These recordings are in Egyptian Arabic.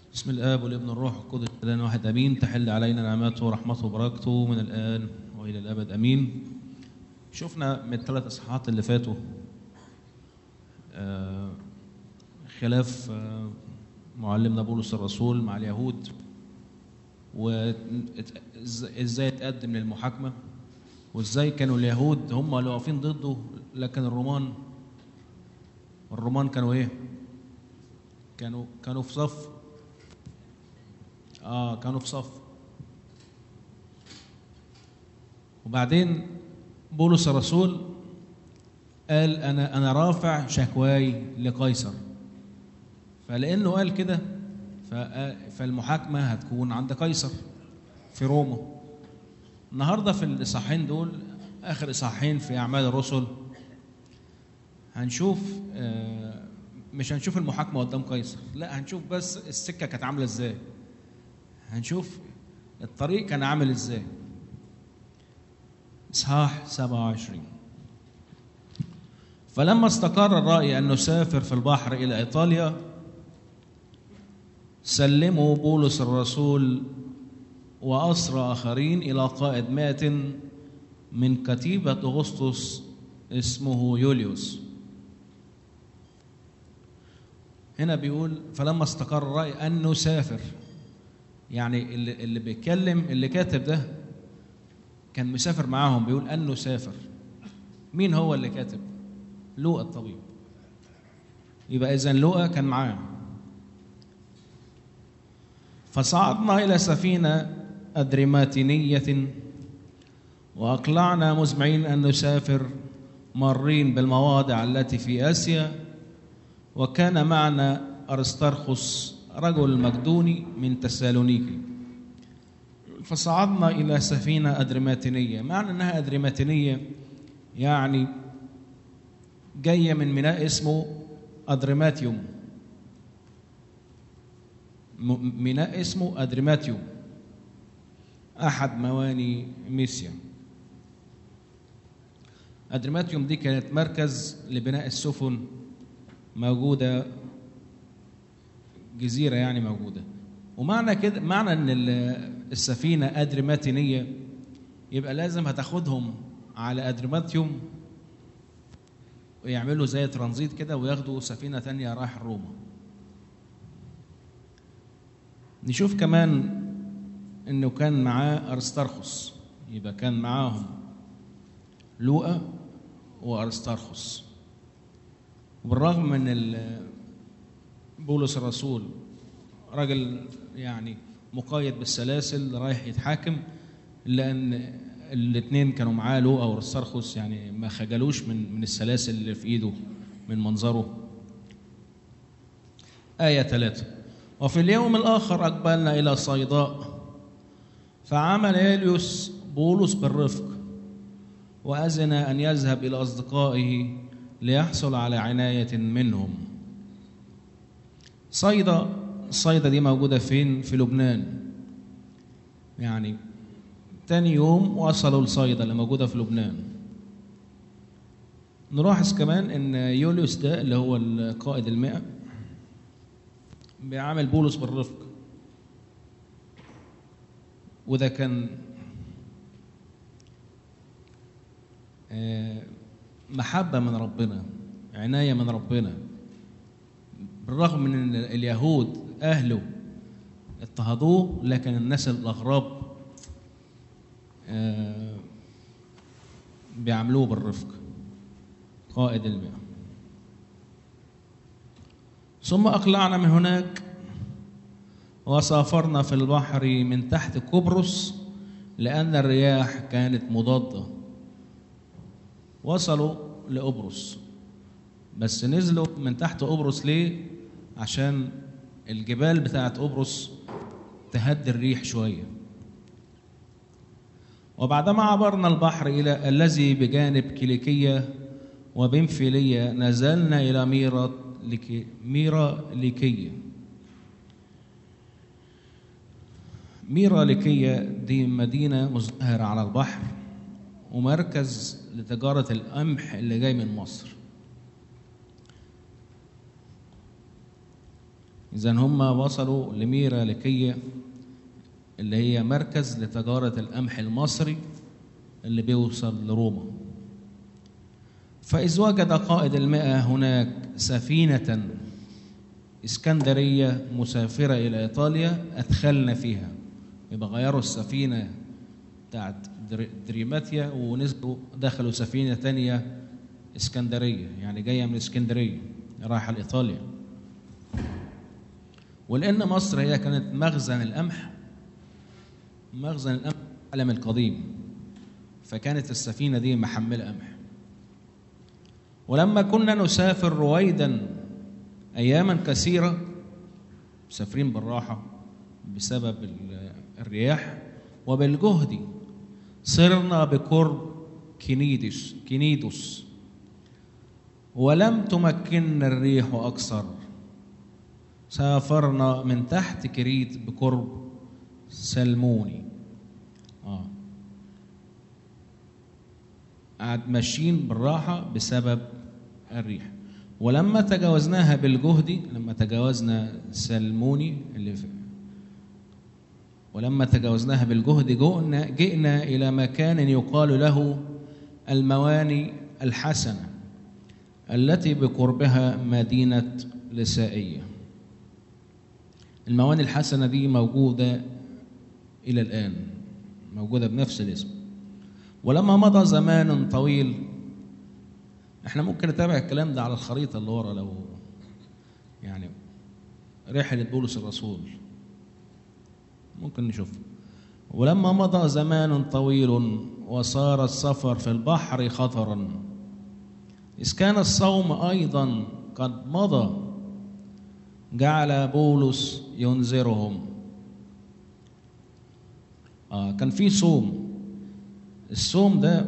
بسم الآب والابن والروح القدس الآن واحد أمين تحل علينا نعمته ورحمته وبركته من الآن وإلى الأبد أمين شفنا من الثلاث إصحاحات اللي فاتوا آه، خلاف آه، معلمنا بولس الرسول مع اليهود وازاي اتقدم للمحاكمه وازاي كانوا اليهود هم اللي واقفين ضده لكن الرومان الرومان كانوا ايه كانوا كانوا في صف اه كانوا في صف وبعدين بولس الرسول قال انا انا رافع شكواي لقيصر فلانه قال كده فالمحاكمه هتكون عند قيصر في روما النهارده في الاصحاحين دول اخر اصحاحين في اعمال الرسل هنشوف آه، مش هنشوف المحاكمه قدام قيصر لا هنشوف بس السكه كانت عامله ازاي هنشوف الطريق كان عامل ازاي اصحاح 27 فلما استقر الرأي أن نسافر في البحر إلى إيطاليا سلموا بولس الرسول وأسرى آخرين إلى قائد مائة من كتيبة أغسطس اسمه يوليوس هنا بيقول فلما استقر الرأي أن نسافر يعني اللي, اللي بيتكلم اللي كاتب ده كان مسافر معاهم بيقول أن نسافر مين هو اللي كاتب لوقا الطبيب يبقى إذا لوقا كان معاه فصعدنا إلى سفينة أدريماتينية وأقلعنا مزمعين أن نسافر مارين بالمواضع التي في آسيا وكان معنا أرسترخس رجل مقدوني من تسالونيكي فصعدنا إلى سفينة أدريماتينية معنى أنها أدريماتينية يعني جاية من ميناء اسمه أدريماتيوم ميناء اسمه أدريماتيوم أحد مواني ميسيا أدريماتيوم دي كانت مركز لبناء السفن موجودة جزيرة يعني موجودة ومعنى كده معنى ان السفينة أدريماتينية يبقى لازم هتاخدهم على أدريماتيوم ويعملوا زي ترانزيت كده وياخدوا سفينة تانية رايح روما نشوف كمان انه كان معاه ارسترخس يبقى كان معاهم لوقا وارسترخس وبالرغم من بولس الرسول راجل يعني مقيد بالسلاسل رايح يتحاكم الا ان الاثنين كانوا معاه لوقا وارسترخس يعني ما خجلوش من من السلاسل اللي في ايده من منظره آية ثلاثة وفي اليوم الآخر أقبلنا إلى صيداء فعمل يوليوس بولس بالرفق وأذن أن يذهب إلى أصدقائه ليحصل على عناية منهم صيدا صيدا دي موجودة فين؟ في لبنان يعني تاني يوم وصلوا لصيدا اللي موجودة في لبنان نلاحظ كمان ان يوليوس ده اللي هو القائد المئة بيعامل بولس بالرفق وده كان محبة من ربنا عناية من ربنا بالرغم من ان اليهود اهله اضطهدوه لكن الناس الاغراب بيعاملوه بالرفق قائد المئة ثم أقلعنا من هناك وسافرنا في البحر من تحت قبرص لأن الرياح كانت مضادة وصلوا لقبرص بس نزلوا من تحت قبرص ليه؟ عشان الجبال بتاعت قبرص تهدي الريح شوية وبعدما عبرنا البحر إلى الذي بجانب كيليكية وبنفيلية نزلنا إلى ميرا لكي ميرا ليكية ميرا ليكية دي مدينة مزدهرة على البحر ومركز لتجارة القمح اللي جاي من مصر إذا هم وصلوا لميرا لكية اللي هي مركز لتجارة القمح المصري اللي بيوصل لروما فإذ وجد قائد المئة هناك سفينة اسكندرية مسافرة إلى إيطاليا أدخلنا فيها يبقى غيروا السفينة بتاعت در- دريماتيا ونزلوا دخلوا سفينة تانية اسكندرية يعني جاية من اسكندرية رايحة لإيطاليا ولأن مصر هي كانت مخزن القمح مخزن القمح العالم القديم فكانت السفينة دي محملة قمح ولما كنا نسافر رويدا أياما كثيرة مسافرين بالراحة بسبب ال- الرياح وبالجهد صرنا بقرب كنيدس كنيدوس ولم تمكننا الريح أكثر سافرنا من تحت كريت بقرب سلموني آه. قعد ماشيين بالراحة بسبب الريح ولما تجاوزناها بالجهد لما تجاوزنا سلموني اللي في ولما تجاوزناها بالجهد جئنا, جئنا إلى مكان يقال له المواني الحسنة التي بقربها مدينة لسائية المواني الحسنة دي موجودة إلى الآن موجودة بنفس الاسم ولما مضى زمان طويل احنا ممكن نتابع الكلام ده على الخريطة اللي ورا لو يعني رحلة بولس الرسول ممكن نشوف ولما مضى زمان طويل وصار السفر في البحر خطرا إذ كان الصوم أيضا قد مضى جعل بولس ينذرهم آه كان في صوم الصوم ده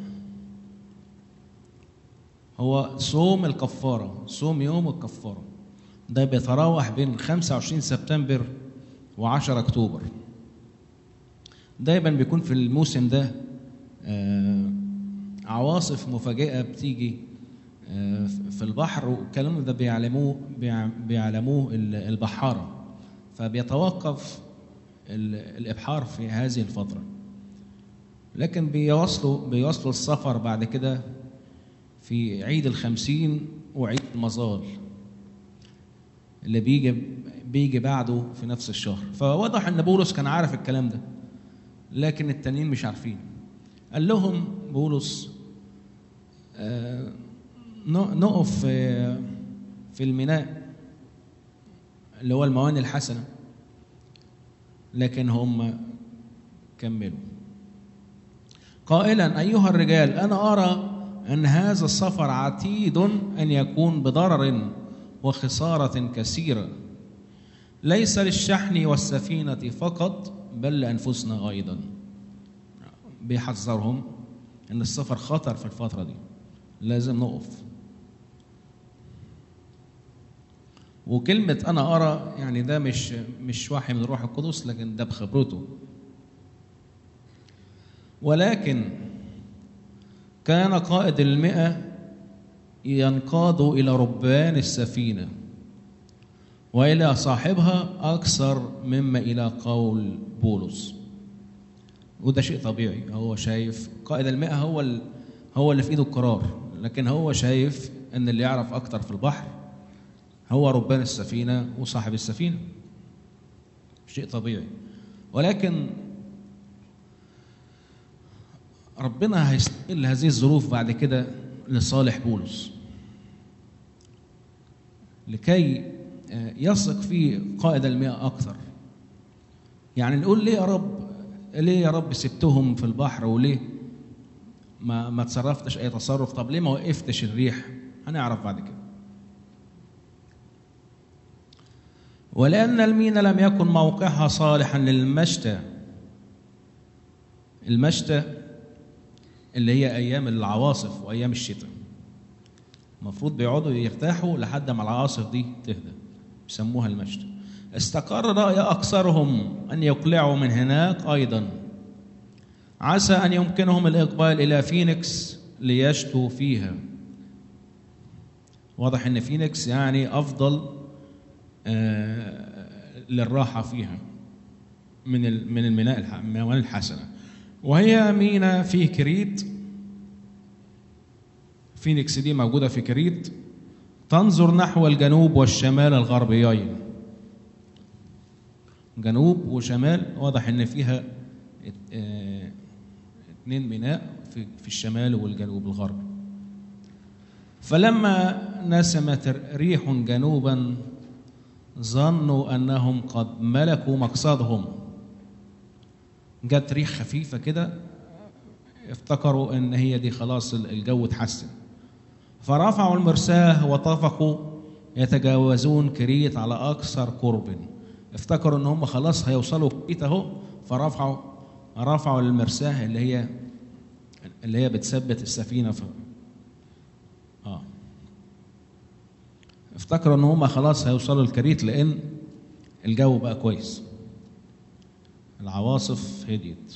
هو صوم الكفارة صوم يوم الكفارة ده بيتراوح بين 25 سبتمبر و10 أكتوبر دايما بيكون في الموسم ده آه عواصف مفاجئة بتيجي آه في البحر والكلام ده بيعلموه بيعلموه البحارة فبيتوقف الإبحار في هذه الفترة لكن بيواصلوا بيواصلوا السفر بعد كده في عيد الخمسين وعيد المظال اللي بيجي بيجي بعده في نفس الشهر فواضح ان بولس كان عارف الكلام ده لكن التانيين مش عارفين قال لهم بولس آه نقف في الميناء اللي هو المواني الحسنة لكن هم كملوا قائلا أيها الرجال أنا أرى أن هذا السفر عتيد أن يكون بضرر وخسارة كثيرة ليس للشحن والسفينة فقط بل لأنفسنا أيضا بيحذرهم أن السفر خطر في الفترة دي لازم نقف وكلمة أنا أرى يعني ده مش مش وحي من الروح القدس لكن ده بخبرته ولكن كان قائد المئة ينقاد إلى ربان السفينة وإلى صاحبها أكثر مما إلى قول بولس وده شيء طبيعي هو شايف قائد المئة هو ال... هو اللي في إيده القرار لكن هو شايف أن اللي يعرف أكتر في البحر هو ربان السفينة وصاحب السفينة شيء طبيعي ولكن ربنا هيستغل هذه الظروف بعد كده لصالح بولس لكي يثق في قائد المئة أكثر يعني نقول ليه يا رب ليه يا رب سبتهم في البحر وليه ما ما تصرفتش أي تصرف طب ليه ما وقفتش الريح هنعرف بعد كده ولأن المينا لم يكن موقعها صالحا للمشتى المشتى اللي هي أيام العواصف وأيام الشتاء المفروض بيقعدوا يرتاحوا لحد ما العواصف دي تهدى بيسموها المشتى استقر رأي أكثرهم أن يقلعوا من هناك أيضا عسى أن يمكنهم الإقبال إلى فينيكس ليشتوا فيها واضح أن فينيكس يعني أفضل آه، للراحة فيها من ال- من الميناء الح- المياه الحسنة وهي مينا في كريت فينيكس دي موجودة في كريت تنظر نحو الجنوب والشمال الغربيين جنوب وشمال واضح ان فيها ات- آه، اتنين ميناء في في الشمال والجنوب الغربي فلما نسمت ريح جنوبا ظنوا انهم قد ملكوا مقصدهم جت ريح خفيفه كده افتكروا ان هي دي خلاص الجو اتحسن فرفعوا المرساه وطفقوا يتجاوزون كريت على اكثر قرب افتكروا ان هم خلاص هيوصلوا كريت اهو فرفعوا رفعوا المرساه اللي هي اللي هي بتثبت السفينه في اه افتكروا ان هم خلاص هيوصلوا الكريت لان الجو بقى كويس العواصف هديت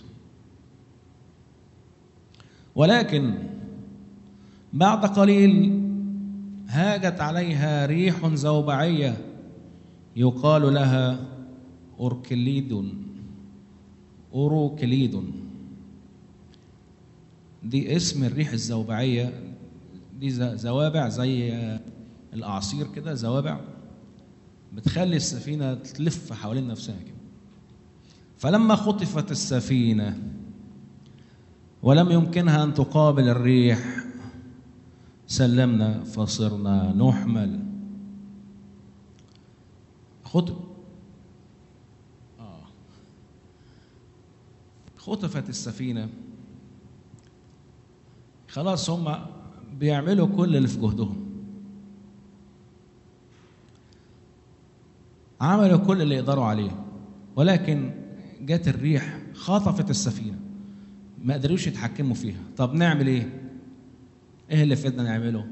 ولكن بعد قليل هاجت عليها ريح زوبعيه يقال لها اوركليد اوروكليد دي اسم الريح الزوبعيه دي ز- زوابع زي الاعاصير كده زوابع بتخلي السفينه تلف حوالين نفسها كده فلما خطفت السفينه ولم يمكنها ان تقابل الريح سلمنا فصرنا نحمل خطب آه. خطفت السفينه خلاص هم بيعملوا كل اللي في جهدهم عملوا كل اللي يقدروا عليه ولكن جت الريح خطفت السفينه ما قدروش يتحكموا فيها طب نعمل ايه ايه اللي فينا نعمله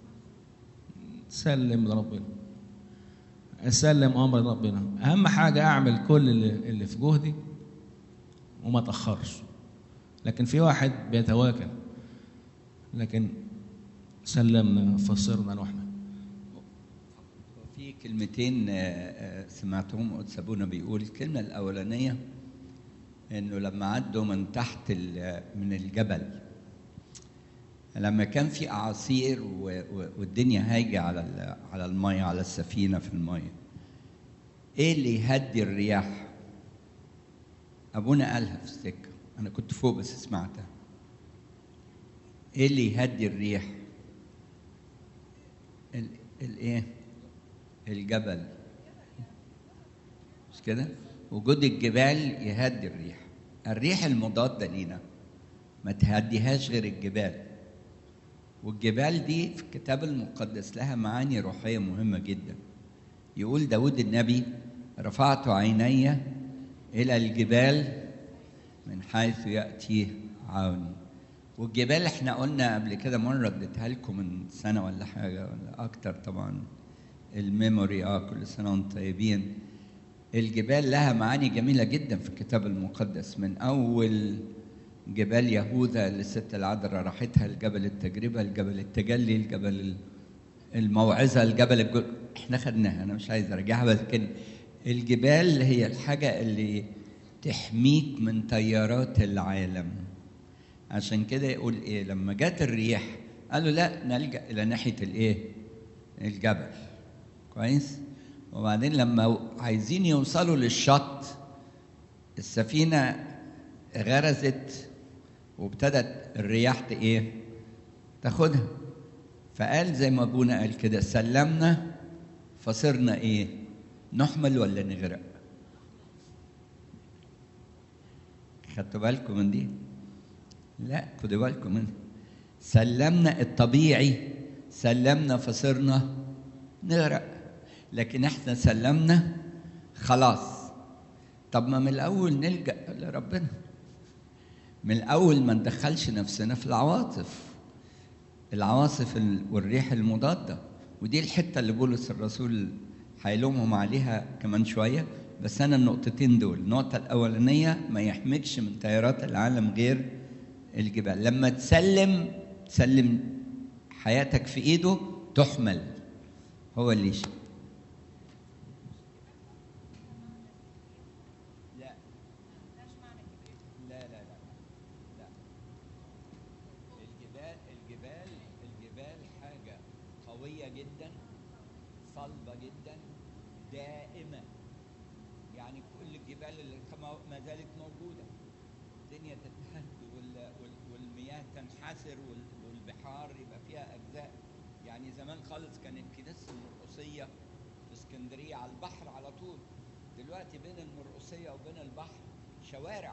سلم لربنا اسلم امر ربنا اهم حاجه اعمل كل اللي, اللي في جهدي وما اتاخرش لكن في واحد بيتواكل لكن سلمنا فصرنا نحن في كلمتين آه، آه، سمعتهم قدس ابونا بيقول الكلمه الاولانيه انه لما عدوا من تحت ال- من الجبل لما كان في اعاصير و- و- والدنيا هايجه على ال- على الميه على السفينه في الميه ايه اللي يهدي الرياح ابونا قالها في السكه انا كنت فوق بس سمعتها ايه اللي يهدي الريح ال- الايه الجبل مش كده وجود الجبال يهدي الريح الريح المضادة لينا ما تهديهاش غير الجبال والجبال دي في الكتاب المقدس لها معاني روحية مهمة جدا يقول داود النبي رفعت عيني إلى الجبال من حيث يأتي عوني والجبال احنا قلنا قبل كده مرة اديتها لكم من سنة ولا حاجة ولا أكتر طبعا الميموري اه كل سنة وانتم طيبين الجبال لها معاني جميلة جدا في الكتاب المقدس من أول جبال يهوذا اللي الست العذراء راحتها الجبل التجربة الجبل التجلي الجبل الموعظة الجبل الجل... احنا خدناها أنا مش عايز أرجعها بس لكن الجبال هي الحاجة اللي تحميك من تيارات العالم عشان كده يقول ايه لما جت الريح قالوا لا نلجأ إلى ناحية الايه الجبل كويس وبعدين لما عايزين يوصلوا للشط السفينة غرزت وابتدت الرياح ت- ايه تاخدها فقال زي ما ابونا قال كده سلمنا فصرنا ايه نحمل ولا نغرق خدتوا بالكم من دي لا خدوا بالكم منها سلمنا الطبيعي سلمنا فصرنا نغرق لكن احنا سلمنا خلاص طب ما من الاول نلجا لربنا من الاول ما ندخلش نفسنا في العواطف العواصف ال- والريح المضاده ودي الحته اللي بولس الرسول هيلومهم عليها كمان شويه بس انا النقطتين دول النقطه الاولانيه ما يحمكش من تيارات العالم غير الجبال لما تسلم تسلم حياتك في ايده تحمل هو اللي يشيل صلبة جدا دائمة يعني كل الجبال اللي كما ما زالت موجودة الدنيا تتهد وال- وال- والمياه تنحسر وال- والبحار يبقى فيها أجزاء يعني زمان خالص كانت كنيسة المرقصية في اسكندرية على البحر على طول دلوقتي بين المرقصية وبين البحر شوارع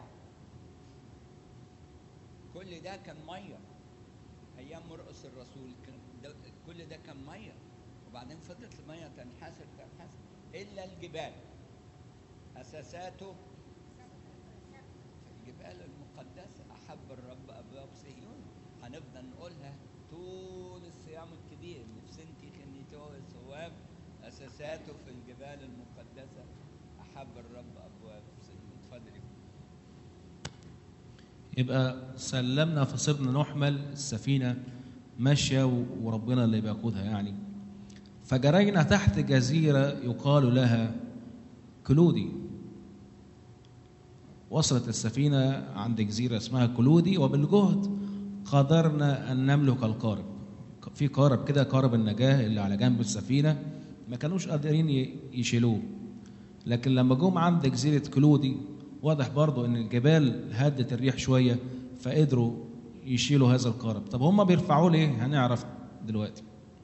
كل ده كان ميه ايام مرقص الرسول كان ده كل ده كان ميه وبعدين فضلت الميه تنحسر تنحسر الا الجبال اساساته في الجبال المقدسه احب الرب ابواب صهيون هنفضل نقولها طول الصيام الكبير نفسنتي خنيتوه الثواب اساساته في الجبال المقدسه احب الرب ابواب صهيون اتفضلي يبقى سلمنا فصرنا نحمل السفينة ماشية و- وربنا اللي بيقودها يعني فجرينا تحت جزيرة يقال لها كلودي وصلت السفينة عند جزيرة اسمها كلودي وبالجهد قدرنا أن نملك القارب في قارب كده قارب النجاة اللي على جنب السفينة ما كانوش قادرين ي- يشيلوه لكن لما جم عند جزيرة كلودي واضح برضو ان الجبال هدت الريح شوية فقدروا يشيلوا هذا القارب طب هم بيرفعوه ليه هنعرف دلوقتي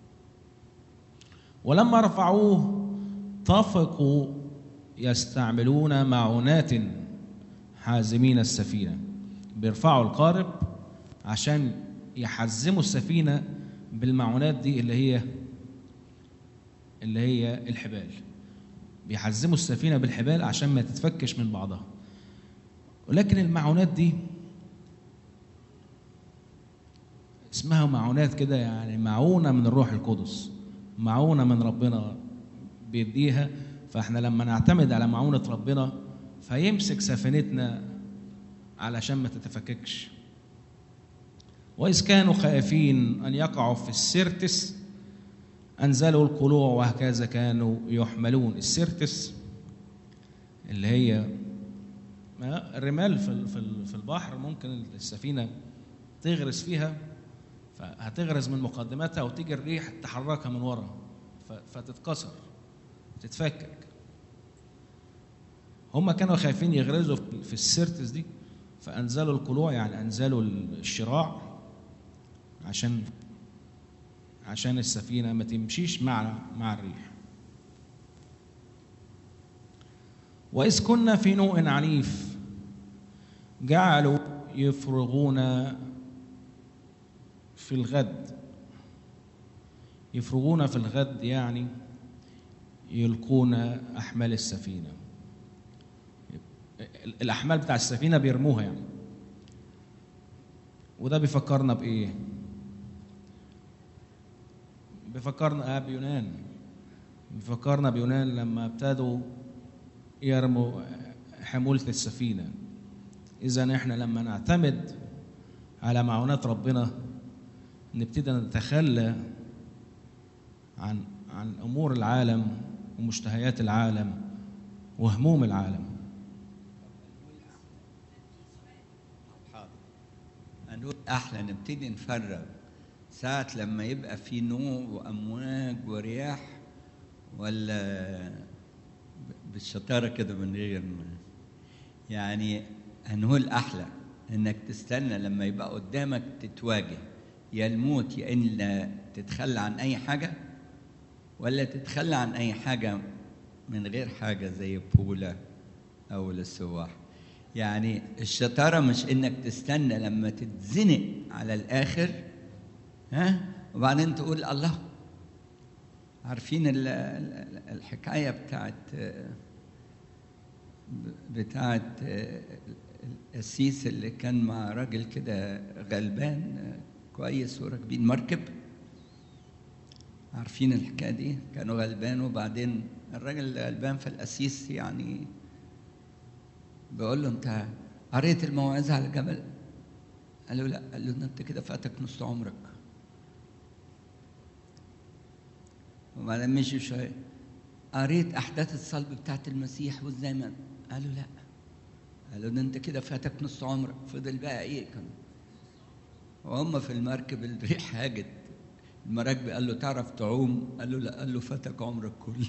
ولما رفعوه طفقوا يستعملون معونات حازمين السفينة بيرفعوا القارب عشان يحزموا السفينة بالمعونات دي اللي هي اللي هي الحبال بيحزموا السفينة بالحبال عشان ما تتفكش من بعضها ولكن المعونات دي اسمها معونات كده يعني معونة من الروح القدس معونة من ربنا بيديها فاحنا لما نعتمد على معونة ربنا فيمسك سفينتنا علشان ما تتفككش وإذ كانوا خائفين أن يقعوا في السيرتس أنزلوا القلوع وهكذا كانوا يحملون السيرتس اللي هي ما- الرمال في ال- في ال- في البحر ممكن السفينة تغرز فيها فهتغرز من مقدمتها وتيجي الريح تحركها من ورا ف- فتتكسر تتفكك هم كانوا خايفين يغرزوا في- في السيرتس دي فأنزلوا القلوع يعني أنزلوا الشراع عشان عشان السفينة ما تمشيش مع مع الريح وإذ كنا في نوء عنيف جعلوا يفرغون في الغد يفرغون في الغد يعني يلقون أحمال السفينة الأحمال بتاع السفينة بيرموها يعني وده بيفكرنا بإيه؟ بيفكرنا آه بيونان بيفكرنا بيونان لما ابتدوا يرموا حمولة السفينة إذا إحنا لما نعتمد على معونات ربنا نبتدي نتخلى عن عن أمور العالم ومشتهيات العالم وهموم العالم حاضر هنقول احلى نبتدي نفرغ ساعة لما يبقى في نوع وامواج ورياح ولا ب- بالشطارة كده من غير ما يعني هنقول احلى انك تستنى لما يبقى قدامك تتواجه يا الموت يا ان تتخلى عن اي حاجة ولا تتخلى عن اي حاجة من غير حاجة زي بولا او للسواح يعني الشطاره مش انك تستنى لما تتزنق على الاخر ها وبعدين تقول الله عارفين ال- ال- الحكايه بتاعت بتاعت القسيس اللي كان مع راجل كده غلبان كويس وراكبين مركب عارفين الحكايه دي كانوا غلبان وبعدين الراجل غلبان فالقسيس يعني بقول له انت قريت الموعظه على الجبل قال له لا قال له "ده انت كده فاتك نص عمرك وبعدين مشي شويه قريت احداث الصلب بتاعت المسيح وازاي ما قال له لا قال له ده انت كده فاتك نص عمرك فضل بقى ايه كان وهم في المركب الريح هاجت المراكبي قال له تعرف تعوم قال له لا قال له فاتك عمرك كله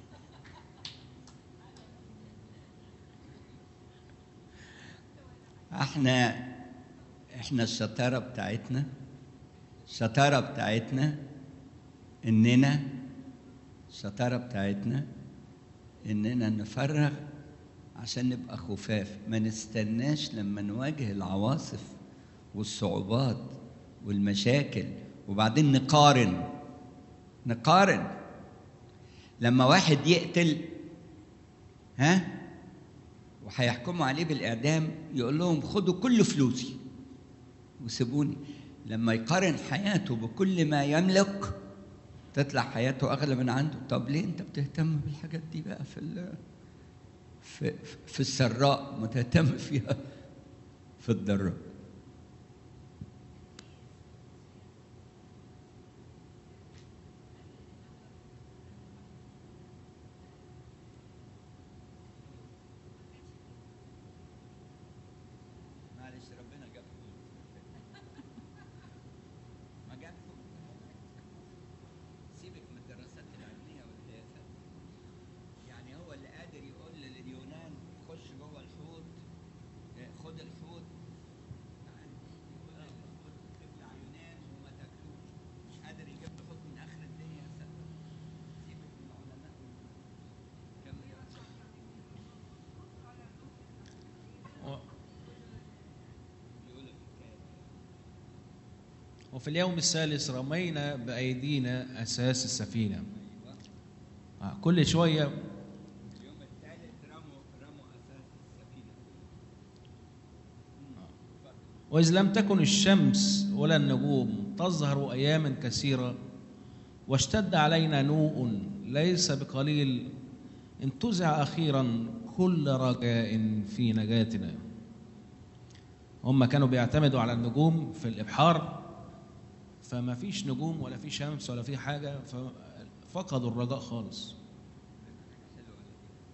احنا احنا الشطاره بتاعتنا الشطاره بتاعتنا اننا الشطاره بتاعتنا اننا نفرغ عشان نبقى خفاف ما نستناش لما نواجه العواصف والصعوبات والمشاكل وبعدين نقارن نقارن لما واحد يقتل ها وهيحكموا عليه بالإعدام يقول لهم خدوا كل فلوسي وسيبوني لما يقارن حياته بكل ما يملك تطلع حياته أغلى من عنده طب ليه أنت بتهتم بالحاجات دي بقى في ال- في في السراء ما تهتم فيها في الضراء معلش ربنا جاب ما جاب سيبك من الدراسات العلميه والقياسات يعني هو اللي قادر يقول لليونان خش جوه الحوت آه، خد الحوت تعال خد الحوت ابلع يونان وما تاكلوش مش قادر يجيب له حوت من اخر الدنيا يا ساتر سيبك من العلماء كمل يا رب. و- يقول الحكايه وفي اليوم الثالث رمينا بأيدينا أساس السفينة آه، كل شوية اليوم الثالث رموا رموا اساس السفينه وإذ لم تكن الشمس ولا النجوم تظهر أياما كثيرة واشتد علينا نوء ليس بقليل انتزع أخيرا كل رجاء في نجاتنا هم كانوا بيعتمدوا على النجوم في الإبحار فما فيش نجوم ولا في شمس ولا في حاجة ففقدوا الرجاء خالص حلوه دي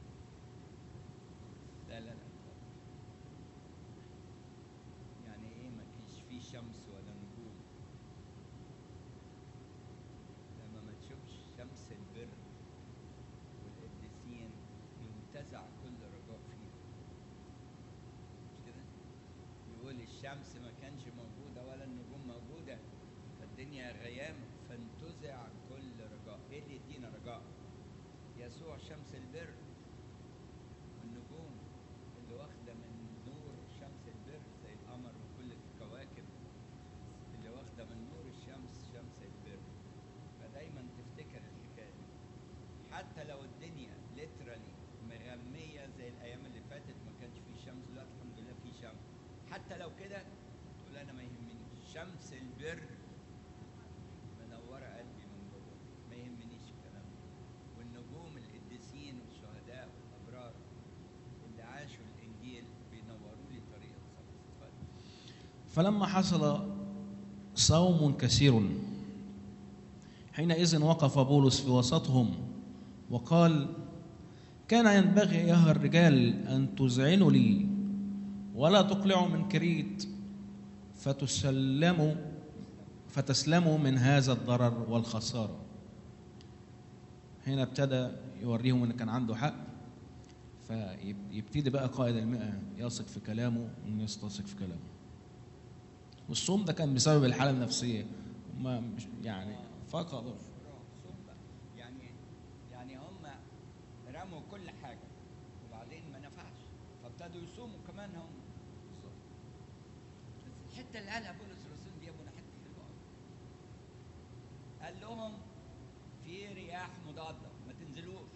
لا لا لا يعني ايه ما فيش في شمس ولا نجوم لما ما تشوفش شمس البر والقديسين ينتزع كل رجاء فيها مش كده يقول الشمس ما كانش موجوده ولا النجوم موجوده فالدنيا غيام فانتزع كل رجاء ايه اللي يدينا رجاء يسوع شمس البر والنجوم اللي واخده من نور شمس البر زي القمر وكل الكواكب اللي واخده من نور الشمس شمس البر فدايما تفتكر الحكايه دي حتى لو الدنيا ليترالي مغميه زي الايام اللي فاتت ما كانش فيه شمس دلوقتي الحمد لله في شمس حتى لو كده تقول انا ما يهمنيش شمس البر منوره قلبي من جوه ما يهمنيش الكلام ده والنجوم القديسين والشهداء والابرار اللي عاشوا الانجيل بينوروا لي طريق الخلاص اتفضل فلما حصل صوم كثير حينئذ وقف بولس في وسطهم وقال كان ينبغي ايها الرجال ان تذعنوا لي ولا تقلعوا من كريت فتسلموا فتسلموا من هذا الضرر والخساره هنا ابتدى يوريهم ان كان عنده حق فيبتدي بقى قائد المئة يثق في كلامه والناس تثق في كلامه والصوم ده كان بسبب الحالة النفسية ما مش يعني فقدوا يعني يعني هم رموا كل حاجه وبعدين ما نفعش فابتدوا يصوموا كمان هم بس الحته اللي قالها بولس الرسول دي يا ابونا حته حلوه قوي. قال لهم في رياح مضاده ما تنزلوش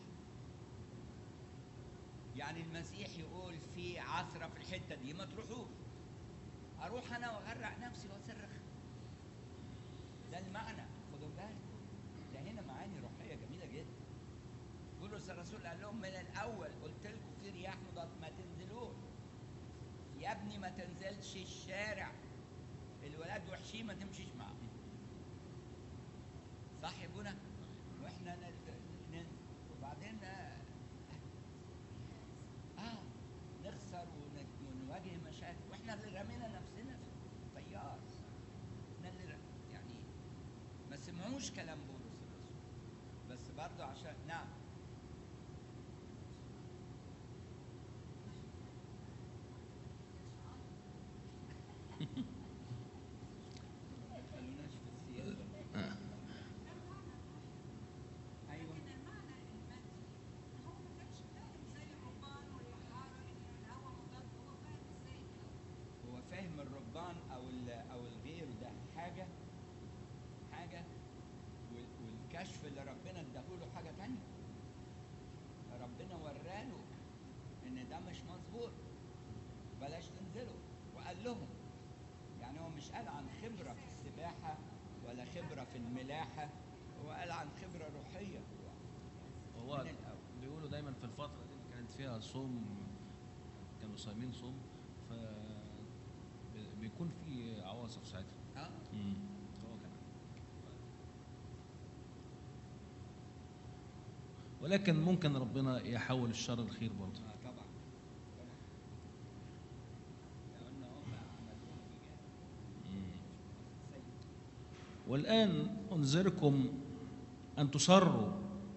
يعني المسيح يقول في عثره في الحته دي ما تروحوش اروح انا واغرق نفسي واصرخ ده المعنى خدوا بالكم ده هنا معاني روحيه جميله جدا بولس الرسول قال لهم من الاول قلت لكم في رياح مضاد ما تنزلوش يا ابني ما تنزلش الشارع الولاد وحشين ما تمشيش معاهم صح يا ابونا واحنا نل- ننزل وبعدين آه، اه نخسر ون- ونواجه مشاكل واحنا اللي رمينا نفسنا في التيار احنا اللي ر- يعني ما سمعوش فهموش كلام بولس الرسول بس برضه عشان نعم ما تخلوناش في السياسة. أيوة. هو فاهم الرهبان او ال- او الغير ده حاجه حاجه وال- والكشف اللي ربنا اداهوله حاجه تانية ربنا وراله ان ده مش مظبوط بلاش تنزلوا وقال لهم يعني هو مش قال عن خبره في السباحه ولا خبره في الملاحه هو قال عن خبره روحيه هو من الأول. بيقولوا دايما في الفترة دي اللي كانت فيها صوم كانوا صايمين صوم ف بي- بيكون في عواصف ساعتها اه هو كمان ولكن ممكن ربنا يحول الشر الخير برضه آه طبعا طبعا لان هم عملوها بجد سيء والآن أنذركم أن تصروا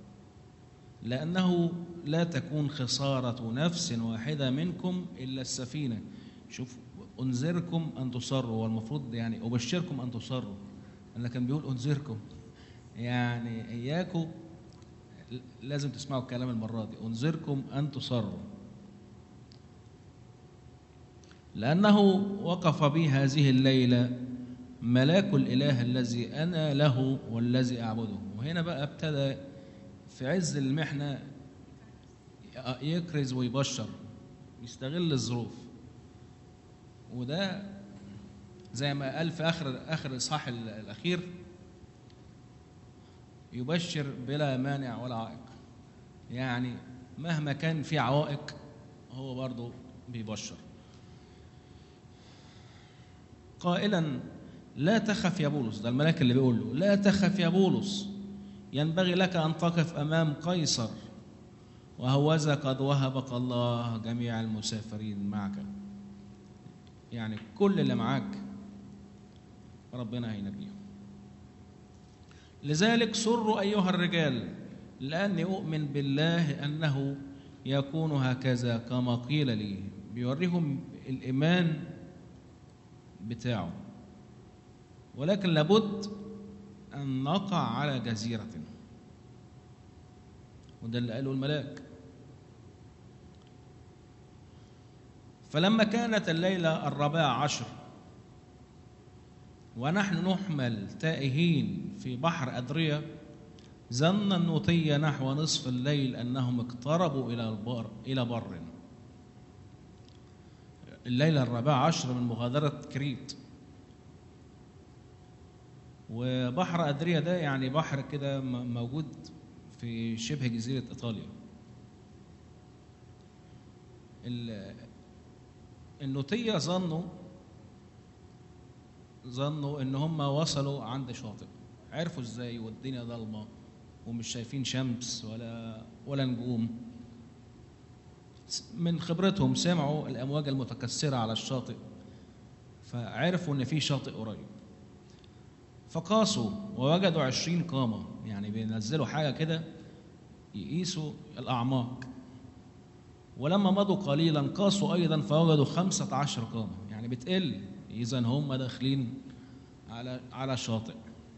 لأنه لا تكون خسارة نفس واحدة منكم إلا السفينة شوف أنذركم أن تصروا والمفروض يعني أبشركم أن تصروا أنا كان بيقول أنذركم يعني إياكم لازم تسمعوا الكلام المرة دي أنذركم أن تصروا لأنه وقف بي هذه الليلة ملاك الإله الذي أنا له والذي أعبده وهنا بقى ابتدى في عز المحنة يكرز ويبشر يستغل الظروف وده زي ما قال في آخر آخر الإصحاح الأخير يبشر بلا مانع ولا عائق يعني مهما كان في عوائق هو برضه بيبشر قائلا لا تخف يا بولس ده الملاك اللي بيقول له لا تخف يا بولس ينبغي لك ان تقف امام قيصر وهوذا قد وهبك الله جميع المسافرين معك يعني كل اللي معاك ربنا هينجيهم لذلك سروا ايها الرجال لاني اؤمن بالله انه يكون هكذا كما قيل لي بيوريهم الايمان بتاعه ولكن لابد أن نقع على جزيرة وده اللي قاله الملاك فلما كانت الليلة الرابعة عشر ونحن نحمل تائهين في بحر أدرية ظن النوطية نحو نصف الليل أنهم اقتربوا إلى البر إلى بر الليلة الرابعة عشر من مغادرة كريت وبحر أدريا ده يعني بحر كده م- موجود في شبه جزيرة إيطاليا ال- النوتية ظنوا ظنوا إن هم وصلوا عند شاطئ عرفوا إزاي والدنيا ضلمة ومش شايفين شمس ولا ولا نجوم من خبرتهم سمعوا الأمواج المتكسرة على الشاطئ فعرفوا إن في شاطئ قريب فقاسوا ووجدوا عشرين قامة يعني بينزلوا حاجة كده يقيسوا الأعماق ولما مضوا قليلا قاسوا أيضا فوجدوا خمسة عشر قامة يعني بتقل إذا هم داخلين على على شاطئ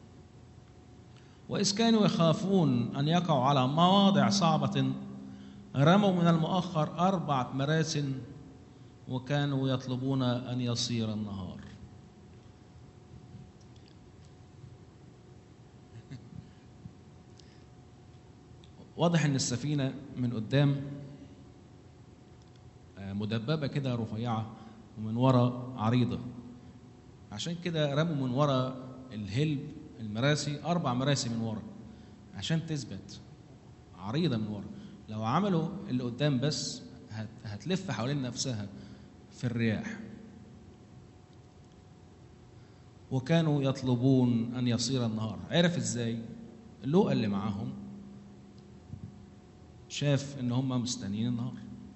وإذ كانوا يخافون أن يقعوا على مواضع صعبة رموا من المؤخر أربعة مراسٍ وكانوا يطلبون أن يصير النهار واضح ان السفينه من قدام آه، مدببه كده رفيعه ومن ورا عريضه عشان كده رموا من ورا الهلب المراسي اربع مراسي من ورا عشان تثبت عريضه من ورا لو عملوا اللي قدام بس هت- هتلف حوالين نفسها في الرياح وكانوا يطلبون ان يصير النهار عرف ازاي لوقا اللي معاهم شاف ان هم مستنيين النهار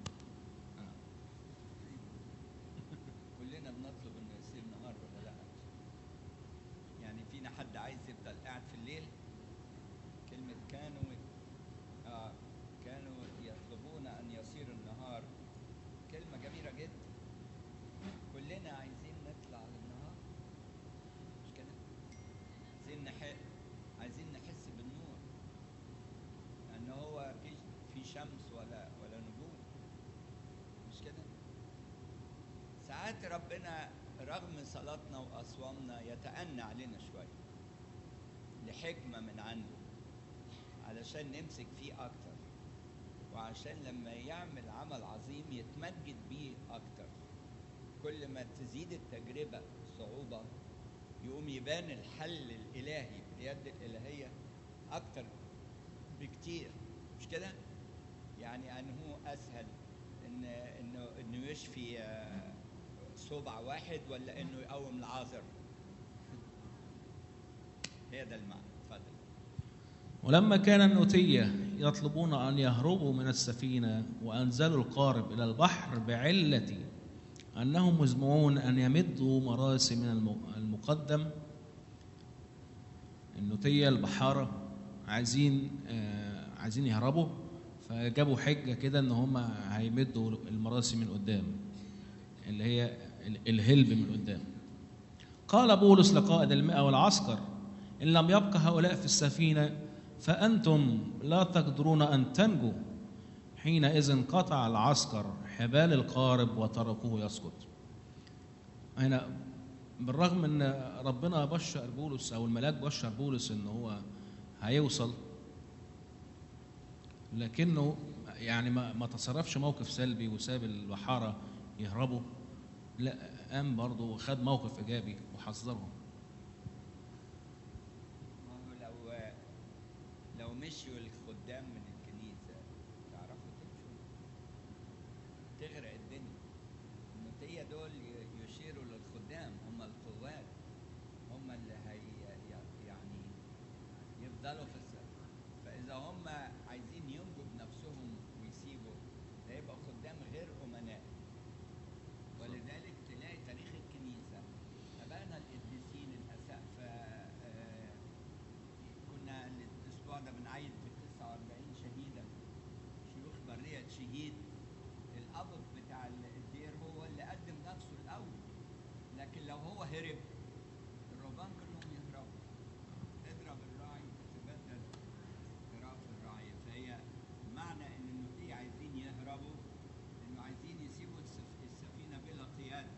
كلنا بنطلب انه يصير نهار ولا لا يعني فينا حد عايز يفضل قاعد في الليل شمس ولا ولا نجوم مش كده ساعات ربنا رغم صلاتنا واصوامنا يتأنى علينا شويه لحكمه من عنده علشان نمسك فيه اكتر وعشان لما يعمل عمل عظيم يتمجد بيه اكتر كل ما تزيد التجربه صعوبه يقوم يبان الحل الالهي باليد الالهيه اكتر بكتير مش كده يعني انه اسهل ان انه انه يشفي آه، صبع واحد ولا انه يقوم العازر هي ده المعنى اتفضل ولما كان النوتية يطلبون أن يهربوا من السفينة وأنزلوا القارب إلى البحر بعلة أنهم مزمعون أن يمدوا مراسي من الم- المقدم النوتية البحارة عايزين آه، عايزين يهربوا فجابوا حجة كده إن هم هيمدوا المراسي من قدام اللي هي ال- الهلب من قدام قال بولس لقائد المئة والعسكر إن لم يبق هؤلاء في السفينة فأنتم لا تقدرون أن تنجوا حينئذ قطع العسكر حبال القارب وتركوه يسقط هنا بالرغم ان ربنا بشر بولس او الملاك بشر بولس ان هو هيوصل لكنه يعني ما, ما تصرفش موقف سلبي وساب البحاره يهربوا لا قام برضه وخد موقف ايجابي وحذرهم ما هو لو لو مشيوا الخدام من الكنيسة تعرفوا تمشوا تغرق الدنيا النوتية دول ي- يشيروا للخدام هم القوات هم اللي هي ي- يعني يفضلوا في السفر فإذا هم عايزين ينجوا بنفسهم ويسيبوا ده يبقى خدام غير أمناء ولذلك تلاقي تاريخ الكنيسة أبانا القديسين الأسقفة آه، كنا الأسبوع ده بنعيد في 49 شهيدا شيوخ برية شهيد الأبط بتاع الدير هو اللي قدم نفسه الأول لكن لو هو هرب الرهبان كلهم يهربوا اضرب الراعي تتبدل هراب الراعي فهي معنى ان النوتية عايزين يهربوا انه عايزين يسيبوا السف- السفينة بلا قيادة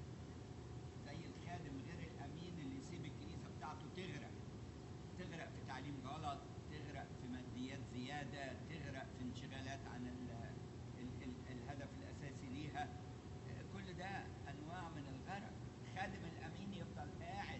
زي الخادم غير الامين اللي يسيب الكنيسة بتاعته تغرق تغرق في تعليم غلط تغرق في ماديات زيادة تغرق في انشغالات عن ال ال ال الهدف الأساسي ليها آه، كل ده أنواع من الغرق خادم الأمين يفضل قاعد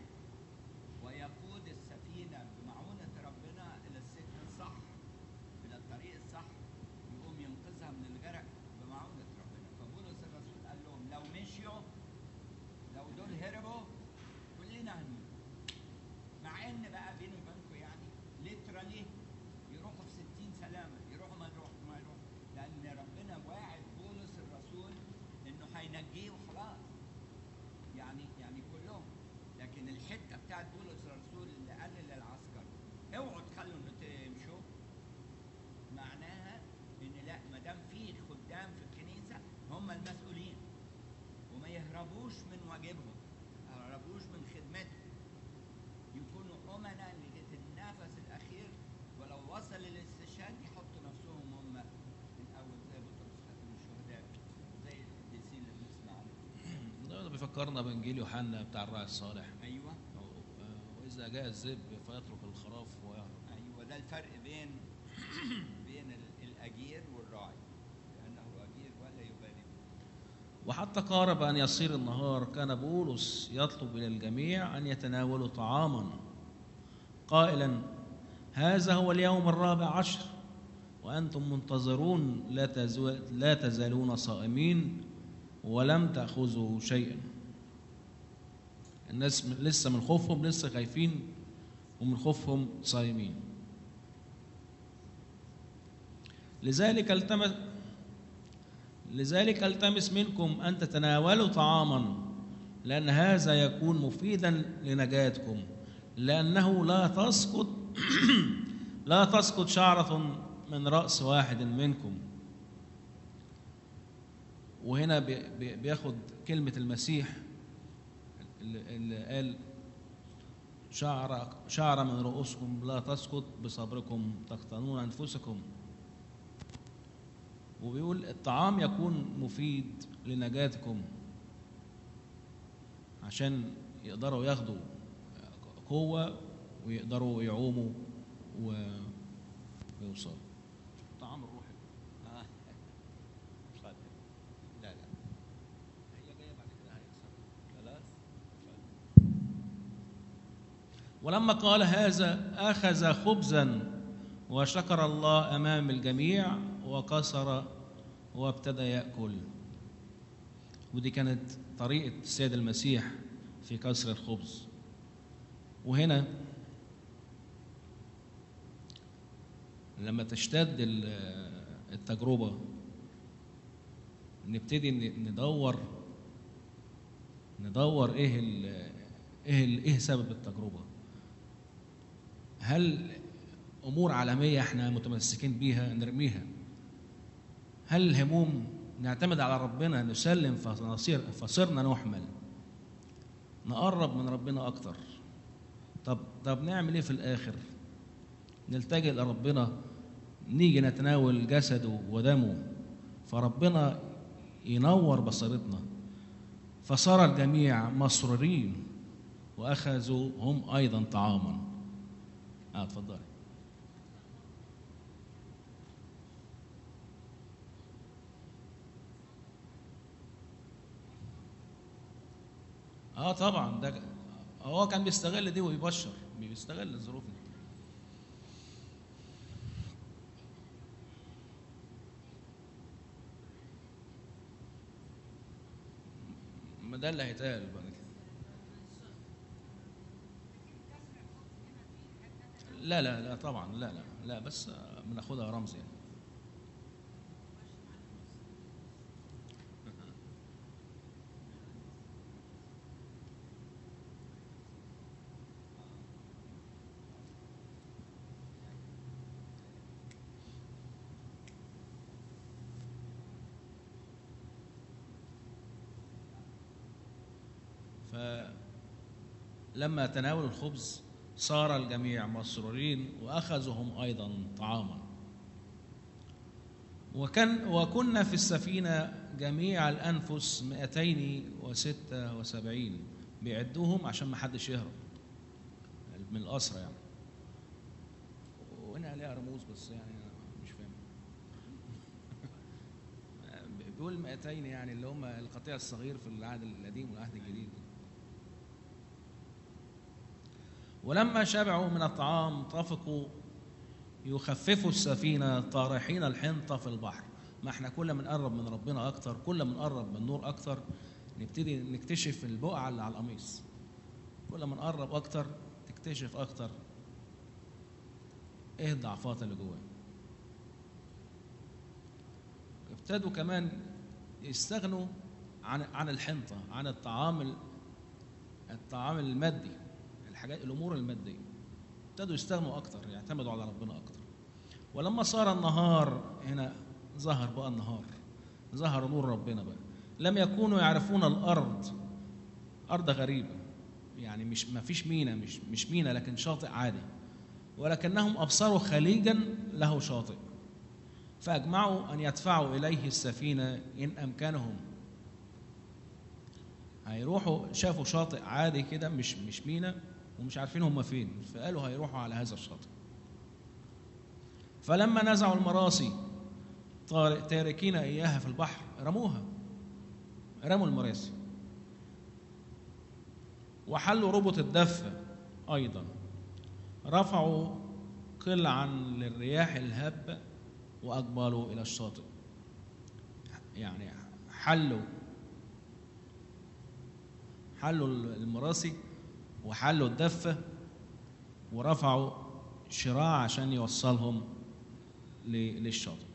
ويقود السفينة بمعونة ربنا إلى السكة الصح إلى الطريق الصح يقوم ينقذها من الغرق بمعونة ربنا فبولس الرسول قال لهم لو مشيوا لو دول هربوا كلنا هنموت مع ان بقى بيني وبينكم يعني ليترالي يروحوا في 60 سلامه يروحوا ما يروحوا ما يروحوا لان ربنا واعد بولس الرسول انه هينجيه وخلاص يعني يعني كلهم لكن الحته بتاعت بولس الرسول اللي قال للعسكر اوعوا تخلوا انه تمشوا معناها ان لا ما دام في خدام في الكنيسه هم المسؤولين وما يهربوش من واجبهم ما يهربوش من خدمتهم يكونوا أمنا لغاية النفس الأخير ولو وصل للاستشهاد يحطوا نفسهم هم الأول زي بطرس خاتم الشهداء زي القديسين اللي بنسمع عنهم ده بيفكرنا بانجيل يوحنا بتاع الراعي الصالح أيوه واذا جاء الذئب فيترك الخراف ويهرب أيوه ده الفرق بين بين ال- الأجير والراعي لأنه أجير ولا يبالي به. وحتى قارب أن يصير النهار كان بولس يطلب إلى الجميع أن يتناولوا طعاما قائلا هذا هو اليوم الرابع عشر وأنتم منتظرون لا, تزو... لا تزالون صائمين ولم تأخذوا شيئا الناس من- لسه من خوفهم لسه خايفين ومن خوفهم صايمين لذلك التمس لذلك التمس منكم ان تتناولوا طعاما لان هذا يكون مفيدا لنجاتكم لانه لا تسقط لا تسقط شعره من راس واحد منكم وهنا بي- بي- بياخد كلمه المسيح اللي اللي قال شعر شعر من رؤوسكم لا تسقط بصبركم تقتنون انفسكم وبيقول الطعام يكون مفيد لنجاتكم عشان يقدروا ياخدوا قوة ويقدروا يعوموا و- ويوصلوا الطعام الروحي آه. اتفضل. لا لا هي جاية بعد كده هيكسر خلاص ولما قال هذا أخذ خبزا وشكر الله أمام الجميع وكسر وابتدى يأكل ودي كانت طريقة السيد المسيح في كسر الخبز وهنا لما تشتد ال- التجربة نبتدي ن- ندور ندور ايه ال ايه ال ايه سبب التجربه هل امور عالميه احنا متمسكين بيها نرميها هل الهموم نعتمد على ربنا نسلم فنصير فصرنا نحمل نقرب من ربنا اكتر طب طب نعمل ايه في الاخر نلتجئ لربنا نيجي نتناول جسده ودمه فربنا ينور بصيرتنا فصار الجميع مسرورين واخذوا هم ايضا طعاما اه اتفضلي اه طبعا ده هو كان بيستغل دي ويبشر بيستغل الظروف دي ما ده اللي هيتقال بعد كده لا لا لا طبعا لا لا لا بس آه، بناخدها رمز يعني فلما تناولوا الخبز صار الجميع مسرورين واخذوا هم ايضا طعاما وكان وكنا في السفينه جميع الانفس 276 بيعدوهم عشان ما حدش يهرب من الاسرى يعني وهنا عليها رموز بس يعني أنا مش فاهم بيقول 200 يعني اللي هم القطيع الصغير في العهد القديم والعهد الجديد ولما شبعوا من الطعام طفقوا يخففوا السفينة طارحين الحنطة في البحر ما احنا كل ما نقرب من ربنا أكتر كل ما نقرب من النور أكتر نبتدي نكتشف البقعة اللي على القميص كل ما نقرب أكتر تكتشف أكتر إيه الضعفات اللي جواه ابتدوا كمان يستغنوا عن عن الحنطة عن الطعام ال- الطعام المادي الحاجات الامور الماديه ابتدوا يستغنوا اكتر يعتمدوا على ربنا اكتر ولما صار النهار هنا ظهر بقى النهار ظهر نور ربنا بقى لم يكونوا يعرفون الارض ارض غريبه يعني مش ما فيش مينا مش مش مينا لكن شاطئ عادي ولكنهم ابصروا خليجا له شاطئ فاجمعوا ان يدفعوا اليه السفينه ان امكنهم هيروحوا شافوا شاطئ عادي كده مش مش مينا ومش عارفين هم فين فقالوا هيروحوا على هذا الشاطئ فلما نزعوا المراسي طار- تاركين اياها في البحر رموها رموا المراسي وحلوا ربط الدفة أيضا رفعوا قلعا للرياح الهبة وأقبلوا إلى الشاطئ يعني حلوا حلوا المراسي وحلوا الدفة ورفعوا شراع عشان يوصلهم ل- للشاطئ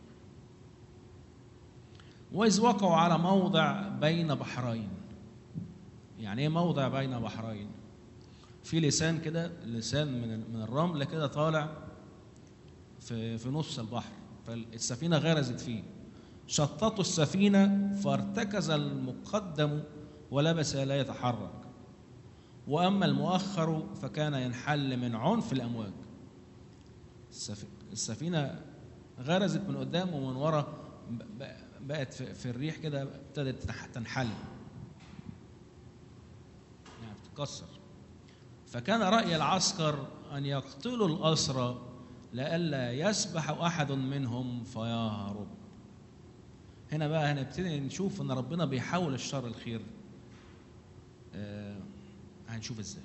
وإذ وقعوا على موضع بين بحرين يعني ايه موضع بين بحرين في لسان كده لسان من من الرمل كده طالع في في نص البحر فالسفينه غرزت فيه شططوا السفينه فارتكز المقدم ولبس لا يتحرك واما المؤخر فكان ينحل من عنف الامواج السف- السفينه غرزت من قدام ومن ورا ب- ب- بقت في في الريح كده ابتدت تنح- تنحل يعني بتتكسر فكان رأي العسكر أن يقتلوا الأسرى لئلا يسبح أحد منهم فيهرب هنا بقى هنبتدي نشوف ان ربنا بيحول الشر الخير آه هنشوف ازاي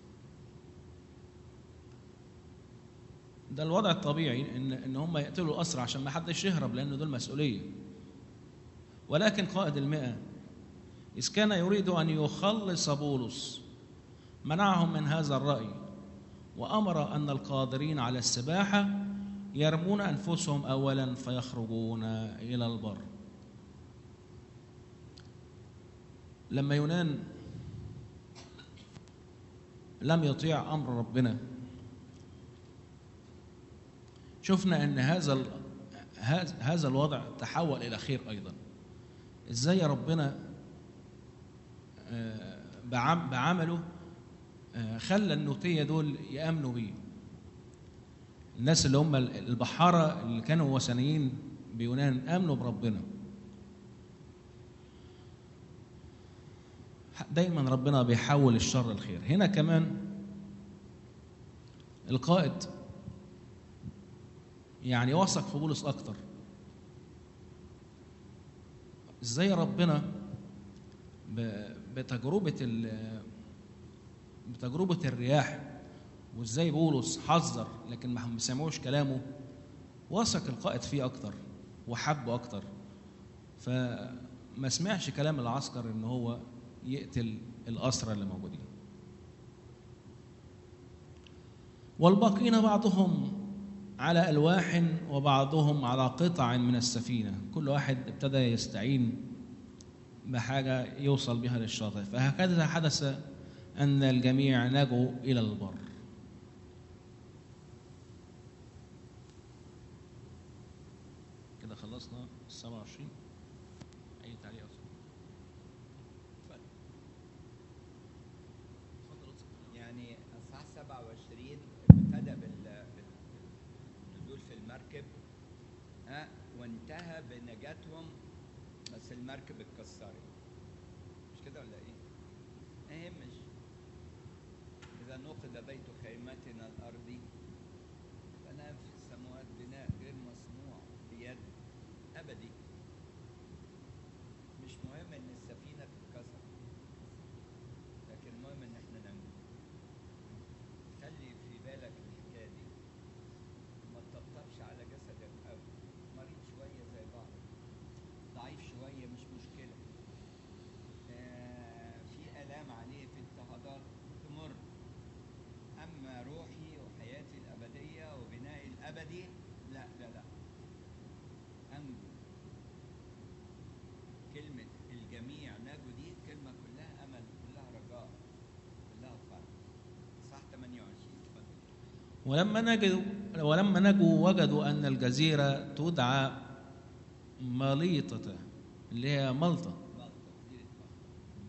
ده الوضع الطبيعي ان ان هم يقتلوا الاسرى عشان ما حدش يهرب لان دول مسؤوليه ولكن قائد المئة إذ كان يريد أن يخلص بولس منعهم من هذا الرأي وأمر أن القادرين على السباحة يرمون أنفسهم أولا فيخرجون إلى البر لما يونان لم يطيع امر ربنا شفنا ان هذا ال- هذا هذا الوضع تحول الى خير ايضا ازاي ربنا آه، بعم- بعمله آه، خلى النوتيه دول يامنوا بيه الناس اللي هم البحاره اللي كانوا وثنيين بيونان امنوا بربنا دايما ربنا بيحول الشر الخير هنا كمان القائد يعني وثق في بولس اكتر ازاي ربنا ب- بتجربه ال- بتجربه الرياح وازاي بولس حذر لكن ما سمعوش كلامه وثق القائد فيه اكتر وحبه اكتر فما سمعش كلام العسكر ان هو يقتل الأسرى اللي موجودين والباقين بعضهم على ألواح وبعضهم على قطع من السفينة كل واحد ابتدى يستعين بحاجة يوصل بها للشاطئ فهكذا حدث أن الجميع نجوا إلى البر كده خلصنا 27 أي تعليق أصلا يعني اصحاح 27 ابتدى بال بال- بالنزول في المركب ها وانتهى بنجاتهم بس المركب اتكسرت مش كده ولا ايه؟ ما يهمش اذا نقد بيت خيمتنا الارضي فنام في السماوات بناء غير مصنوع بيد ابدي مش مهم ان السفينه تتكسر لكن المهم ان احنا ننجو خلي في بالك الحكايه دي ما تطبطبش على جسدك قوي مريض شويه زي بعض ضعيف شويه مش مشكله آه في الام عليه في اضطهادات تمر اما روحي وحياتي الابديه وبنائي الابدي لا لا لا انجو كلمه الجميع نجوا دي كلمه كلها امل كلها رجاء كلها فرح صح 28 اتفضل ولما نجدوا ولما نجوا وجدوا أن الجزيرة تدعى مليطة اللي هي ملطة مالطا جزيره مالطا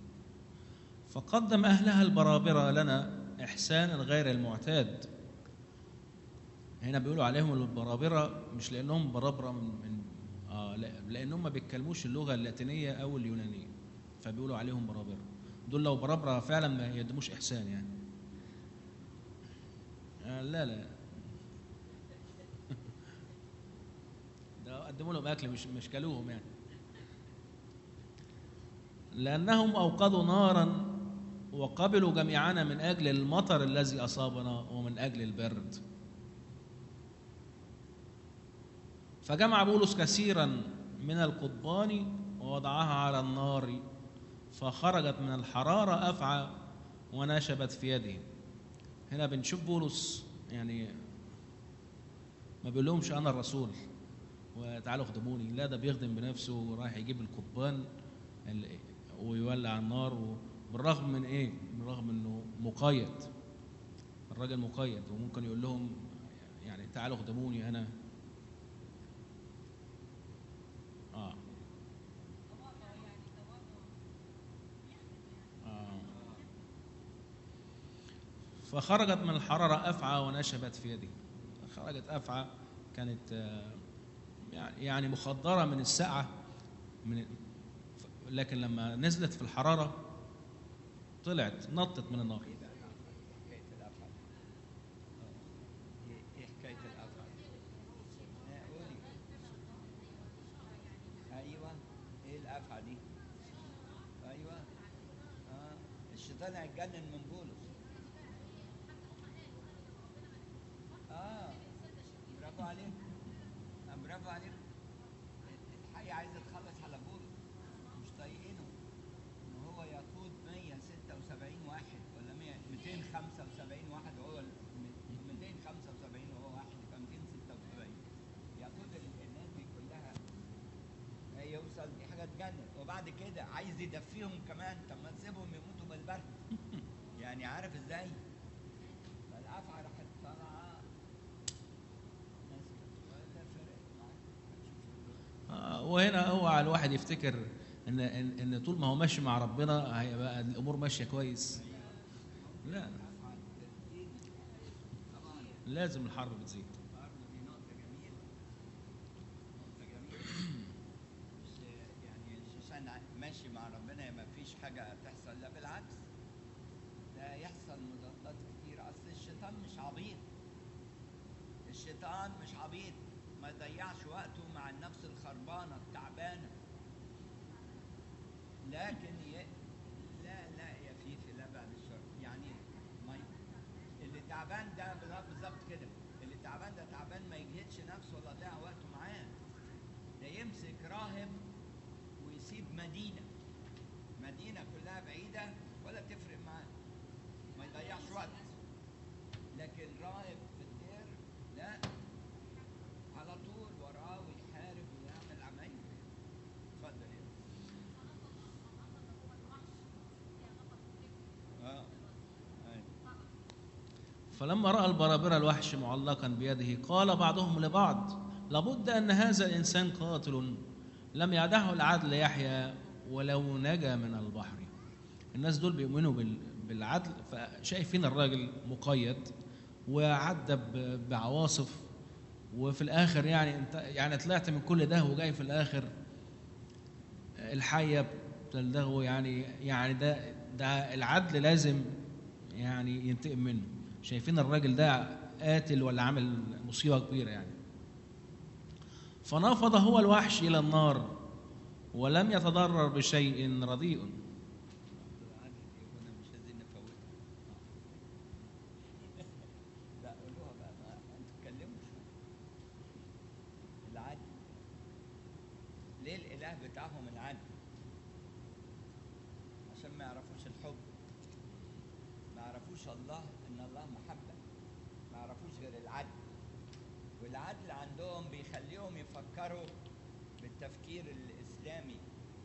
فقدم أهلها البرابرة لنا إحسانا غير المعتاد هنا بيقولوا عليهم البرابرة مش لأنهم برابرة من, من آه لا لأنهم ما بيتكلموش اللغة اللاتينية أو اليونانية فبيقولوا عليهم برابرة دول لو برابرة فعلا ما يقدموش إحسان يعني آه لا لا ده قدموا لهم أكل مش مش كلوهم يعني لأنهم أوقدوا نارا وقبلوا جميعنا من أجل المطر الذي أصابنا ومن أجل البرد فجمع بولس كثيرا من القضبان ووضعها على النار فخرجت من الحرارة أفعى ونشبت في يده هنا بنشوف بولس يعني ما بيقولهمش أنا الرسول وتعالوا خدموني لا ده بيخدم بنفسه ورايح يجيب القضبان ال- ويولع النار بالرغم من ايه؟ بالرغم انه مقيد الراجل مقيد وممكن يقول لهم يعني تعالوا خدموني انا اه آه. فخرجت من الحرارة أفعى ونشبت في يده خرجت أفعى كانت آه، يعني يعني مخدره من السقعه من لكن لما نزلت في الحراره طلعت نطت من النار ايه بقى حكايه الافعى ايه إيه حكايه الافعى لا قولي ايوه ايه الافعى دي ايوه اه الشيطان هيتجنن من بولس اه برافو عليك آه، برافو عليك الحي عايز يتخلص على بولس مش طايقينه ان هو يقود 176 واحد ولا 100 275 واحد هو ال- 275 وهو واحد يبقى 276 يقود ال- الناس دي كلها يوصل دي حاجه تجنن وبعد كده عايز يدفيهم كمان طب ما تسيبهم يموتوا بالبرد يعني عارف ازاي؟ فالافعى راحت طالعه ماسكه ولا فرقت معاك آه، وهنا اوعى الواحد يفتكر ان ان إن طول ما هو ماشي مع ربنا هيبقى الامور ماشيه كويس لا لازم الحرب بتزيد برضه دي نقطة جميلة نقطة جميلة مش يعني مش عشان ماشي مع ربنا ما فيش حاجة هتحصل لا بالعكس ده يحصل مضادات كتير أصل الشيطان مش عبيط الشيطان مش عبيط ما يضيعش وقته مع النفس الخربانة التعبانة لكن ي... لا لا يا فيفي لا بعد الشر يعني ما ي... اللي تعبان ده بالظبط- بالظبط كده اللي تعبان ده تعبان ما يجهدش نفسه ولا يضيع وقته معاه ده يمسك راهب ويسيب مدينه مدينه كلها بعيده ولا تفرق معاه ما يضيعش وقت لكن راهب في الدير لا على طول وراه ويحارب ويعمل عمايل اتفضل يا اه أيوة. فلما راى البرابره الوحش معلقا بيده قال بعضهم لبعض لابد ان هذا الانسان قاتل لم يدعه العدل يحيى ولو نجا من البحر الناس دول بيؤمنوا بال- بالعدل فشايفين الراجل مقيد وعدى ب- بعواصف وفي الاخر يعني انت يعني طلعت من كل ده وجاي في الاخر الحيه بتلدغه يعني يعني ده ده العدل لازم يعني ينتقم منه شايفين الراجل ده قاتل ولا عامل مصيبه كبيره يعني فنفض هو الوحش الى النار ولم يتضرر بشيء رديء العدل دي هنا مش عايزين نفوتها لا قولوها بقى ما انتوا اتكلموا شويه العدل ليه الاله بتاعهم العدل عشان ما يعرفوش الحب ما يعرفوش الله ان الله محبه ما يعرفوش غير العدل والعدل عندهم بيخليهم يفكروا بالتفكير الاسلامي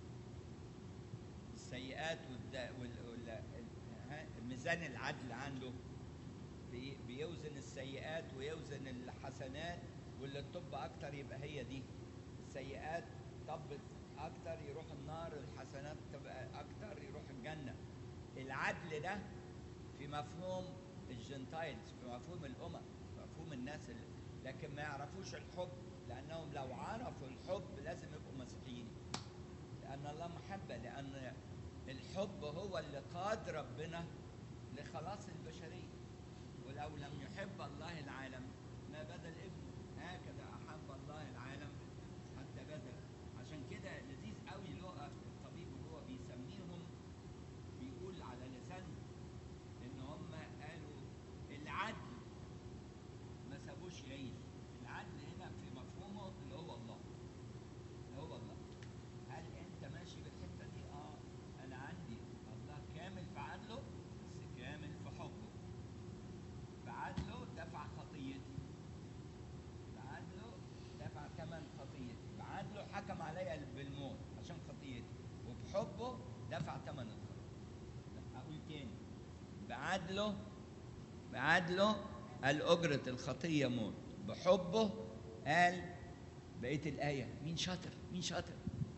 السيئات والد... وال... وال... ال- ها؟ ميزان العدل عنده بي... بيوزن السيئات ويوزن الحسنات واللي تطب اكتر يبقى هي دي السيئات طبت اكتر يروح النار الحسنات تبقى اكتر يروح الجنه العدل ده في مفهوم الجنتايلز في مفهوم الامم في مفهوم الناس اللي لكن ما يعرفوش الحب لانهم لو عرفوا الحب لازم يبقوا مسيحيين لأن الله محبة لأن الحب هو اللي قاد ربنا لخلاص البشرية ولو لم يحب الله العالم ما بذل ابنه هكذا أحب الله العالم حتى بذل عشان كده لذيذ قوي لقى الطبيب وهو بيسميهم بيقول على لسانهم ان هم قالوا العدل ما سابوش يعيش العدل هنا في مفهومه اللي هو الله اللي هو الله هل انت ماشي بالحته دي اه انا عندي الله كامل في عدله بس كامل في حبه بعدله دفع خطيتي بعدله دفع ثمن خطيتي بعدله حكم عليا بالموت عشان خطيتي وبحبه دفع ثمن الخطيه اقول تاني بعدله بعدله قال أجرة الخطية موت بحبه قال بقية الآية مين شاطر مين شاطر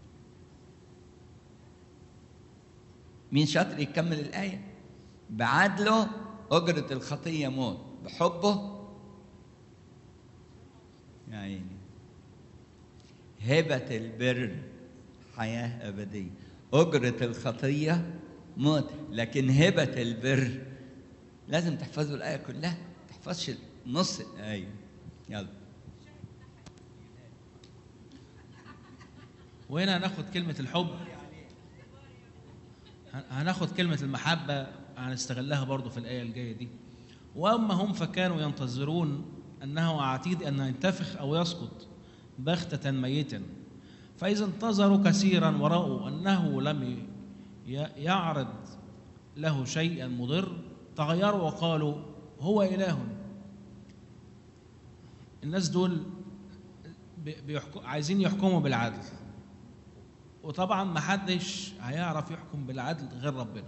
مين شاطر يكمل الآية بعدله أجرة الخطية موت بحبه يا عيني هبة البر حياة أبدية أجرة الخطية موت لكن هبة البر لازم تحفظوا الآية كلها ما تحفظش نص الآية يلا وهنا هناخد كلمة الحب هن- هناخد كلمة المحبة هنستغلها برضو في الآية الجاية دي وأما هم فكانوا ينتظرون أنه عتيد أن ينتفخ أو يسقط بغتة ميتا فإذا انتظروا كثيرا ورأوا أنه لم ي- يعرض له شيئا مضر تغيروا وقالوا هو إله الناس دول بي- بيحكو عايزين يحكموا بالعدل وطبعا ما حدش هيعرف يحكم بالعدل غير ربنا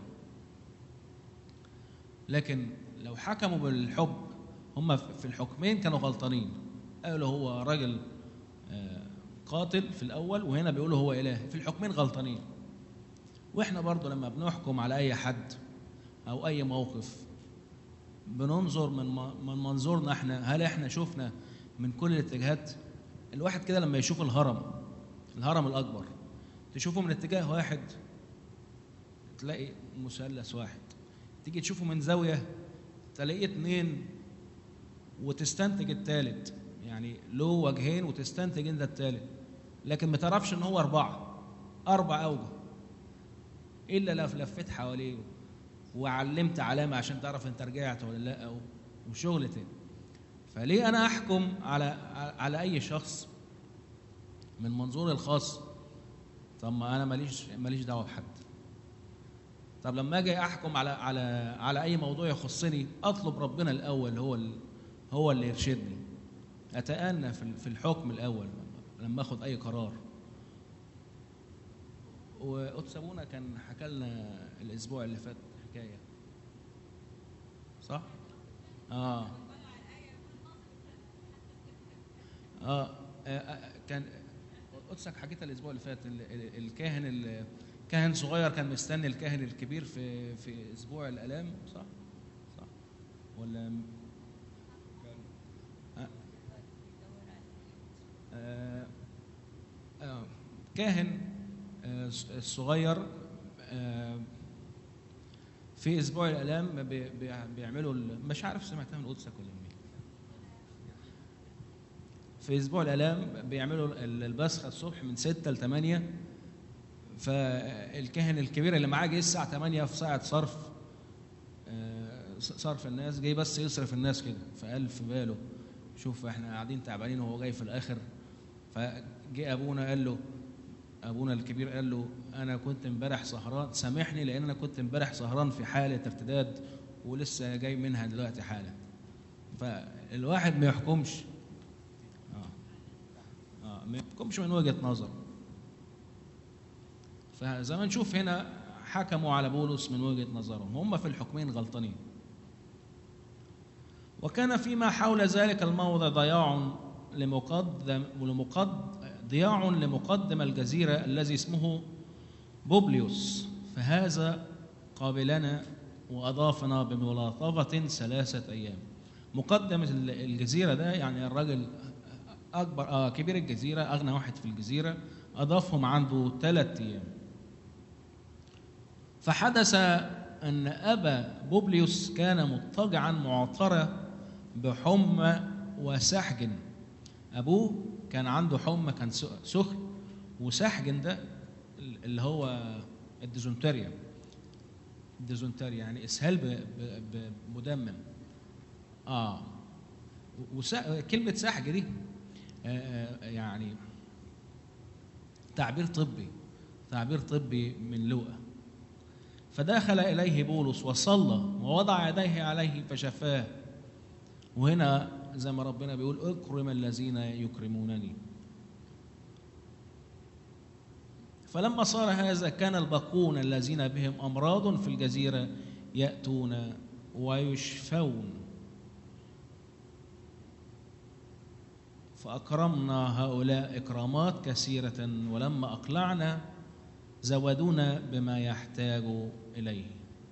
لكن لو حكموا بالحب هم في الحكمين كانوا غلطانين قالوا هو راجل آه، قاتل في الاول وهنا بيقولوا هو اله في الحكمين غلطانين واحنا برضو لما بنحكم على اي حد او اي موقف بننظر من م- من منظورنا احنا هل احنا شفنا من كل الاتجاهات الواحد كده لما يشوف الهرم الهرم الاكبر تشوفه من اتجاه واحد تلاقي مثلث واحد تيجي تشوفه من زاويه تلاقيه اتنين وتستنتج التالت يعني له وجهين وتستنتج انت التالت لكن ما تعرفش ان هو اربعه اربع اوجه الا لو لفيت حواليه وعلمت علامه عشان تعرف انت رجعت ولا لا أو وشغل تاني فليه انا احكم على على اي شخص من منظوري الخاص طب ما انا ماليش ماليش دعوه بحد طب لما اجي احكم على على على اي موضوع يخصني اطلب ربنا الاول هو ال- هو اللي يرشدني اتأنى في ال- في الحكم الاول لما اخد اي قرار وقدس ابونا كان حكى لنا الاسبوع اللي فات حكايه صح اه اه آه، آه، كان قدسك حكيتها الاسبوع اللي فات ال- ال- الكاهن ال- كاهن صغير كان مستني الكاهن الكبير في في اسبوع الالام صح صح ولا م- آه. آه، آه، كاهن آه، الصغير آه، في اسبوع الالام بي- بي- بيعملوا ال- مش عارف سمعتها من قدسك ولا منين في اسبوع الالام بيعملوا ال- البسخه الصبح من 6 ل 8 فالكاهن الكبير اللي معاه جه الساعه 8 في ساعه صرف آه، صرف الناس جاي بس يصرف الناس كده فقال في باله شوف احنا قاعدين تعبانين وهو جاي في الاخر فجه ابونا قال له ابونا الكبير قال له انا كنت امبارح سهران سامحني لان انا كنت امبارح سهران في حاله ارتداد ولسه جاي منها دلوقتي حالا فالواحد ما يحكمش اه اه ما يحكمش من وجهه نظر فزي ما نشوف هنا حكموا على بولس من وجهه نظرهم هم في الحكمين غلطانين وكان فيما حول ذلك الموضع ضياع لمقدم ولمقد ضياع لمقدم الجزيرة الذي اسمه بوبليوس فهذا قابلنا وأضافنا بملاطفة ثلاثة أيام مقدم الجزيرة ده يعني الراجل أكبر آه كبير الجزيرة أغنى واحد في الجزيرة أضافهم عنده ثلاثة أيام فحدث أن أبا بوبليوس كان مضطجعا معطرة بحمى وسحج أبوه كان عنده حمى كان سخن وسحج ده اللي هو الديزونتريا الديزونتريا يعني اسهال ب- ب- بمدمم اه وس... كلمة سحج دي آه، آه، يعني تعبير طبي تعبير طبي من لوقا فدخل إليه بولس وصلى ووضع يديه عليه فشفاه وهنا زي ما ربنا بيقول اكرم الذين يكرمونني فلما صار هذا كان الباقون الذين بهم أمراض في الجزيرة يأتون ويشفون فأكرمنا هؤلاء إكرامات كثيرة ولما أقلعنا زودونا بما يحتاج إليه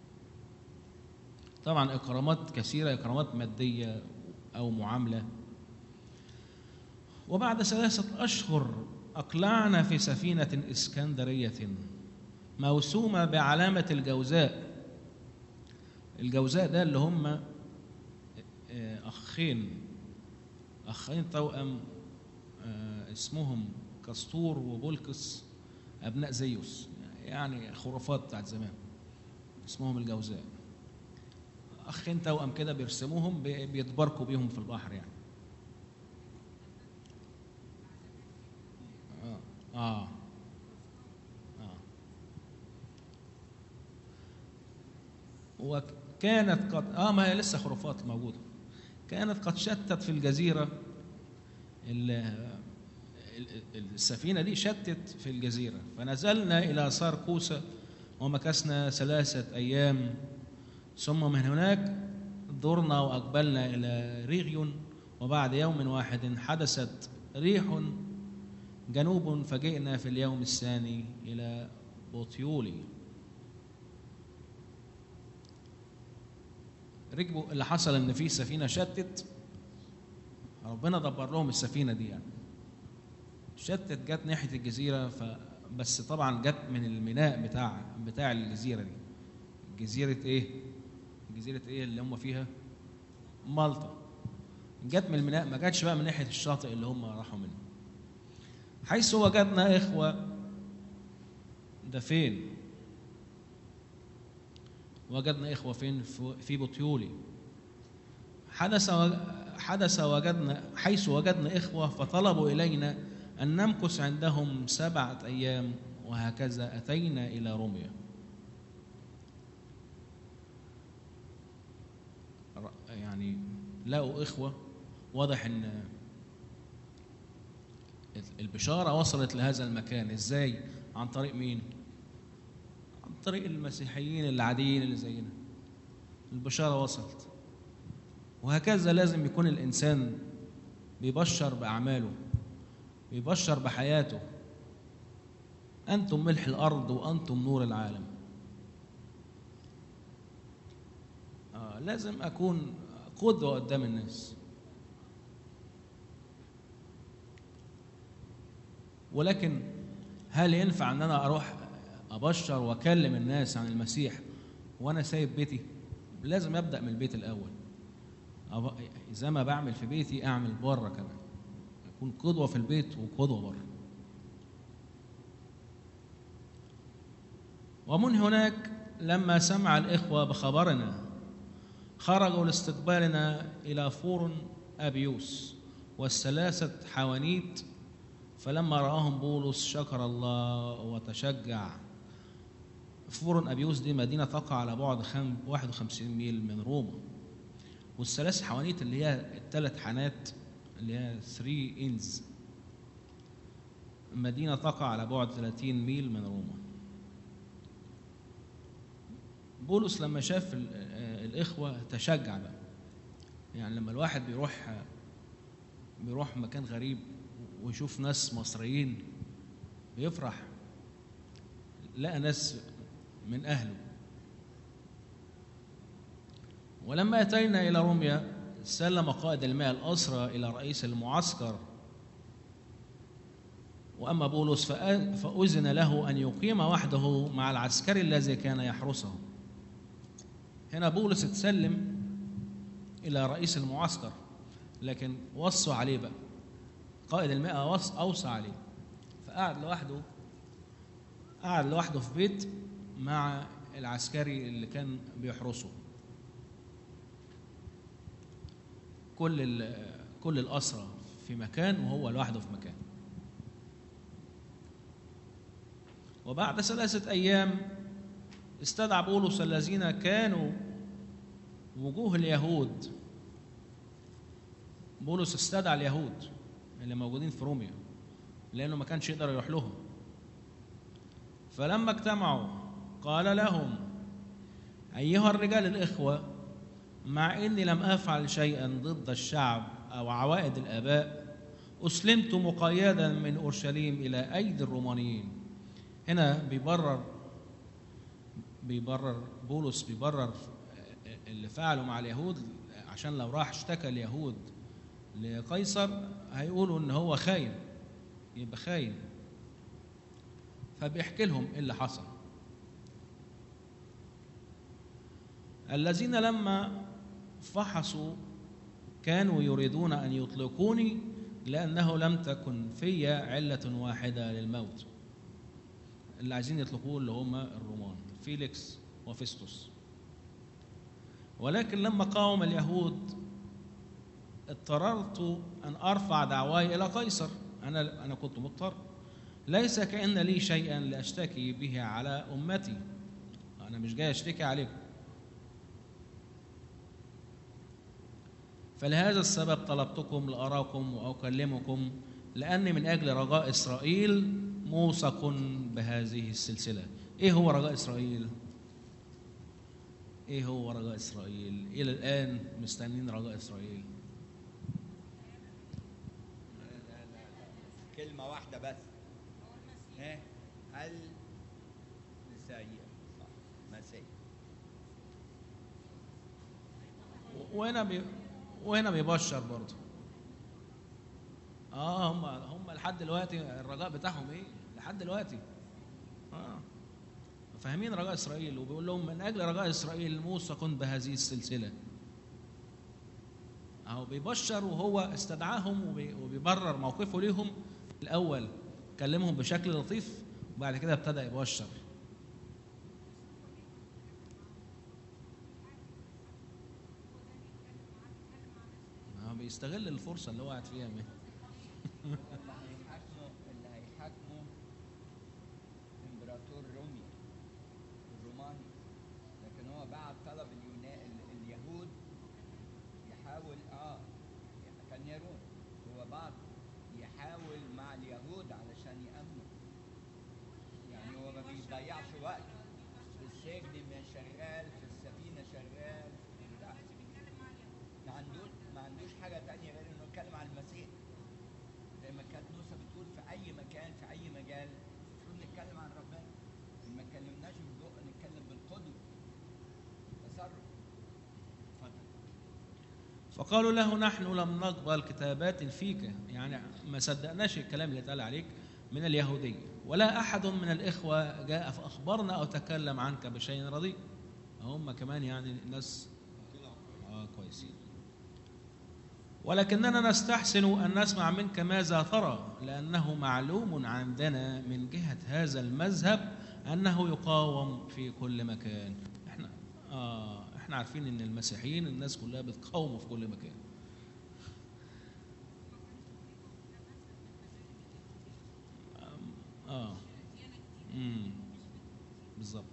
طبعا إكرامات كثيرة إكرامات مادية أو معاملة وبعد ثلاثة أشهر أقلعنا في سفينة إسكندرية موسومة بعلامة الجوزاء الجوزاء ده اللي هم آه، أخين أخين توأم آه، اسمهم كستور وبولكس أبناء زيوس يعني خرافات بتاعت زمان اسمهم الجوزاء أخين توأم كده بيرسموهم بي- بيتباركوا بيهم في البحر يعني آه آه, آه. وكانت قد اه ما هي لسه خرافات موجوده كانت قد شتت في الجزيره ال- ال- السفينه دي شتت في الجزيره فنزلنا الى ساركوسا ومكثنا ثلاثه ايام ثم من هناك درنا واقبلنا الى ريغيون وبعد يوم واحد حدثت ريح جنوب فجئنا في اليوم الثاني الى بوتيولي ركبوا اللي حصل ان في سفينه شتت ربنا دبر لهم السفينه دي يعني شتت جت ناحيه الجزيره ف بس طبعا جت من الميناء بتاع بتاع الجزيره دي جزيره ايه جزيره ايه اللي هم فيها مالطا جت من الميناء ما جاتش بقى من ناحيه الشاطئ اللي هم راحوا منه حيث وجدنا اخوه ده فين وجدنا إخوة فين في- في بطيولي حدث و- حدث وجدنا حيث وجدنا إخوة فطلبوا إلينا أن نمكث عندهم سبعة أيام وهكذا أتينا إلى روميا ر- يعني لقوا إخوة واضح إن البشارة وصلت لهذا المكان إزاي عن طريق مين عن طريق المسيحيين العاديين اللي زينا البشارة وصلت وهكذا لازم يكون الإنسان بيبشر بأعماله بيبشر بحياته أنتم ملح الأرض وأنتم نور العالم آه لازم أكون قدوة قدام الناس ولكن هل ينفع ان انا اروح ابشر واكلم الناس عن المسيح وانا سايب بيتي لازم ابدا من البيت الاول أب- زي ما بعمل في بيتي اعمل بره كمان اكون قدوه في البيت وقدوه بره ومن هناك لما سمع الاخوه بخبرنا خرجوا لاستقبالنا الى فور ابيوس والثلاثه حوانيت فلما رآهم بولس شكر الله وتشجع فورن أبيوس دي مدينة تقع على بعد خم 51 ميل من روما والثلاث حوانيت اللي هي الثلاث حانات اللي هي 3 إنز مدينة تقع على بعد 30 ميل من روما بولس لما شاف ال- آه، الإخوة تشجع بقى يعني لما الواحد بيروح بيروح مكان غريب ويشوف ناس مصريين بيفرح لقى ناس من أهله ولما أتينا إلى روميا سلم قائد الماء الأسرى إلى رئيس المعسكر وأما بولس فأ- فأذن له أن يقيم وحده مع العسكري الذي كان يحرسه هنا بولس اتسلم إلى رئيس المعسكر لكن وصوا عليه بقى قائد المئة وص أوصى عليه فقعد لوحده قعد لوحده في بيت مع العسكري اللي كان بيحرسه كل ال- كل الأسرى في مكان وهو لوحده في مكان وبعد ثلاثة أيام استدعى بولس الذين كانوا وجوه اليهود بولس استدعى اليهود اللي موجودين في روميا لأنه ما كانش يقدر يروح لهم فلما اجتمعوا قال لهم أيها الرجال الإخوة مع إني لم أفعل شيئا ضد الشعب أو عوائد الآباء أسلمت مقيدا من أورشليم إلى أيدي الرومانيين هنا بيبرر بيبرر بولس بيبرر اللي فعله مع اليهود عشان لو راح اشتكى اليهود لقيصر هيقولوا ان هو خاين يبقى خاين فبيحكي لهم ايه اللي حصل الذين لما فحصوا كانوا يريدون ان يطلقوني لانه لم تكن في عله واحده للموت اللي عايزين يطلقوه اللي هم الرومان فيليكس وفيستوس ولكن لما قاوم اليهود اضطررت ان ارفع دعواي الى قيصر انا انا كنت مضطر ليس كان لي شيئا لاشتكي به على امتي انا مش جاي اشتكي عليكم فلهذا السبب طلبتكم لاراكم واكلمكم لاني من اجل رجاء اسرائيل موثق بهذه السلسله ايه هو رجاء اسرائيل ايه هو رجاء اسرائيل الى الان مستنين رجاء اسرائيل كلمة واحدة بس ها المسيح صح مسيح وهنا بي وهنا بيبشر برضه اه هم هم لحد دلوقتي الرجاء بتاعهم ايه لحد دلوقتي اه فاهمين رجاء اسرائيل وبيقول لهم من اجل رجاء اسرائيل موثق بهذه السلسله اهو بيبشر وهو استدعاهم وبي- وبيبرر موقفه ليهم الاول كلمهم بشكل لطيف وبعد كده ابتدى يبشر هو بيستغل الفرصه اللي هو قاعد فيها اللي هيحاكمه اللي هيحاكمه امبراطور رومي الروماني لكن هو بعد طلب اليونا ال- اليهود يحاول اه كان نيرون هو بعد يحاول مع اليهود علشان يأمنوا يعني هو ما بيضيعش وقت في السجن ما شغال في السفينة شغال لا ما عندوش ما عندوش حاجة تانية غير انه يتكلم عن المسيح زي ما كانت موسى بتقول في أي مكان في أي مجال المفروض نتكلم عن ربنا ما اتكلمناش بالبق نتكلم بالقدوة تصرف اتفضل فقالوا له نحن لم نقبل كتابات فيك يعني ما صدقناش الكلام اللي اتقال عليك من اليهودية ولا أحد من الإخوة جاء فأخبرنا أو تكلم عنك بشيء رديء هم كمان يعني ناس آه كويسين ولكننا نستحسن أن نسمع منك ماذا ترى لأنه معلوم عندنا من جهة هذا المذهب أنه يقاوم في كل مكان احنا آه احنا عارفين ان المسيحيين الناس كلها بتقاوموا في كل مكان آم، اه امم بالظبط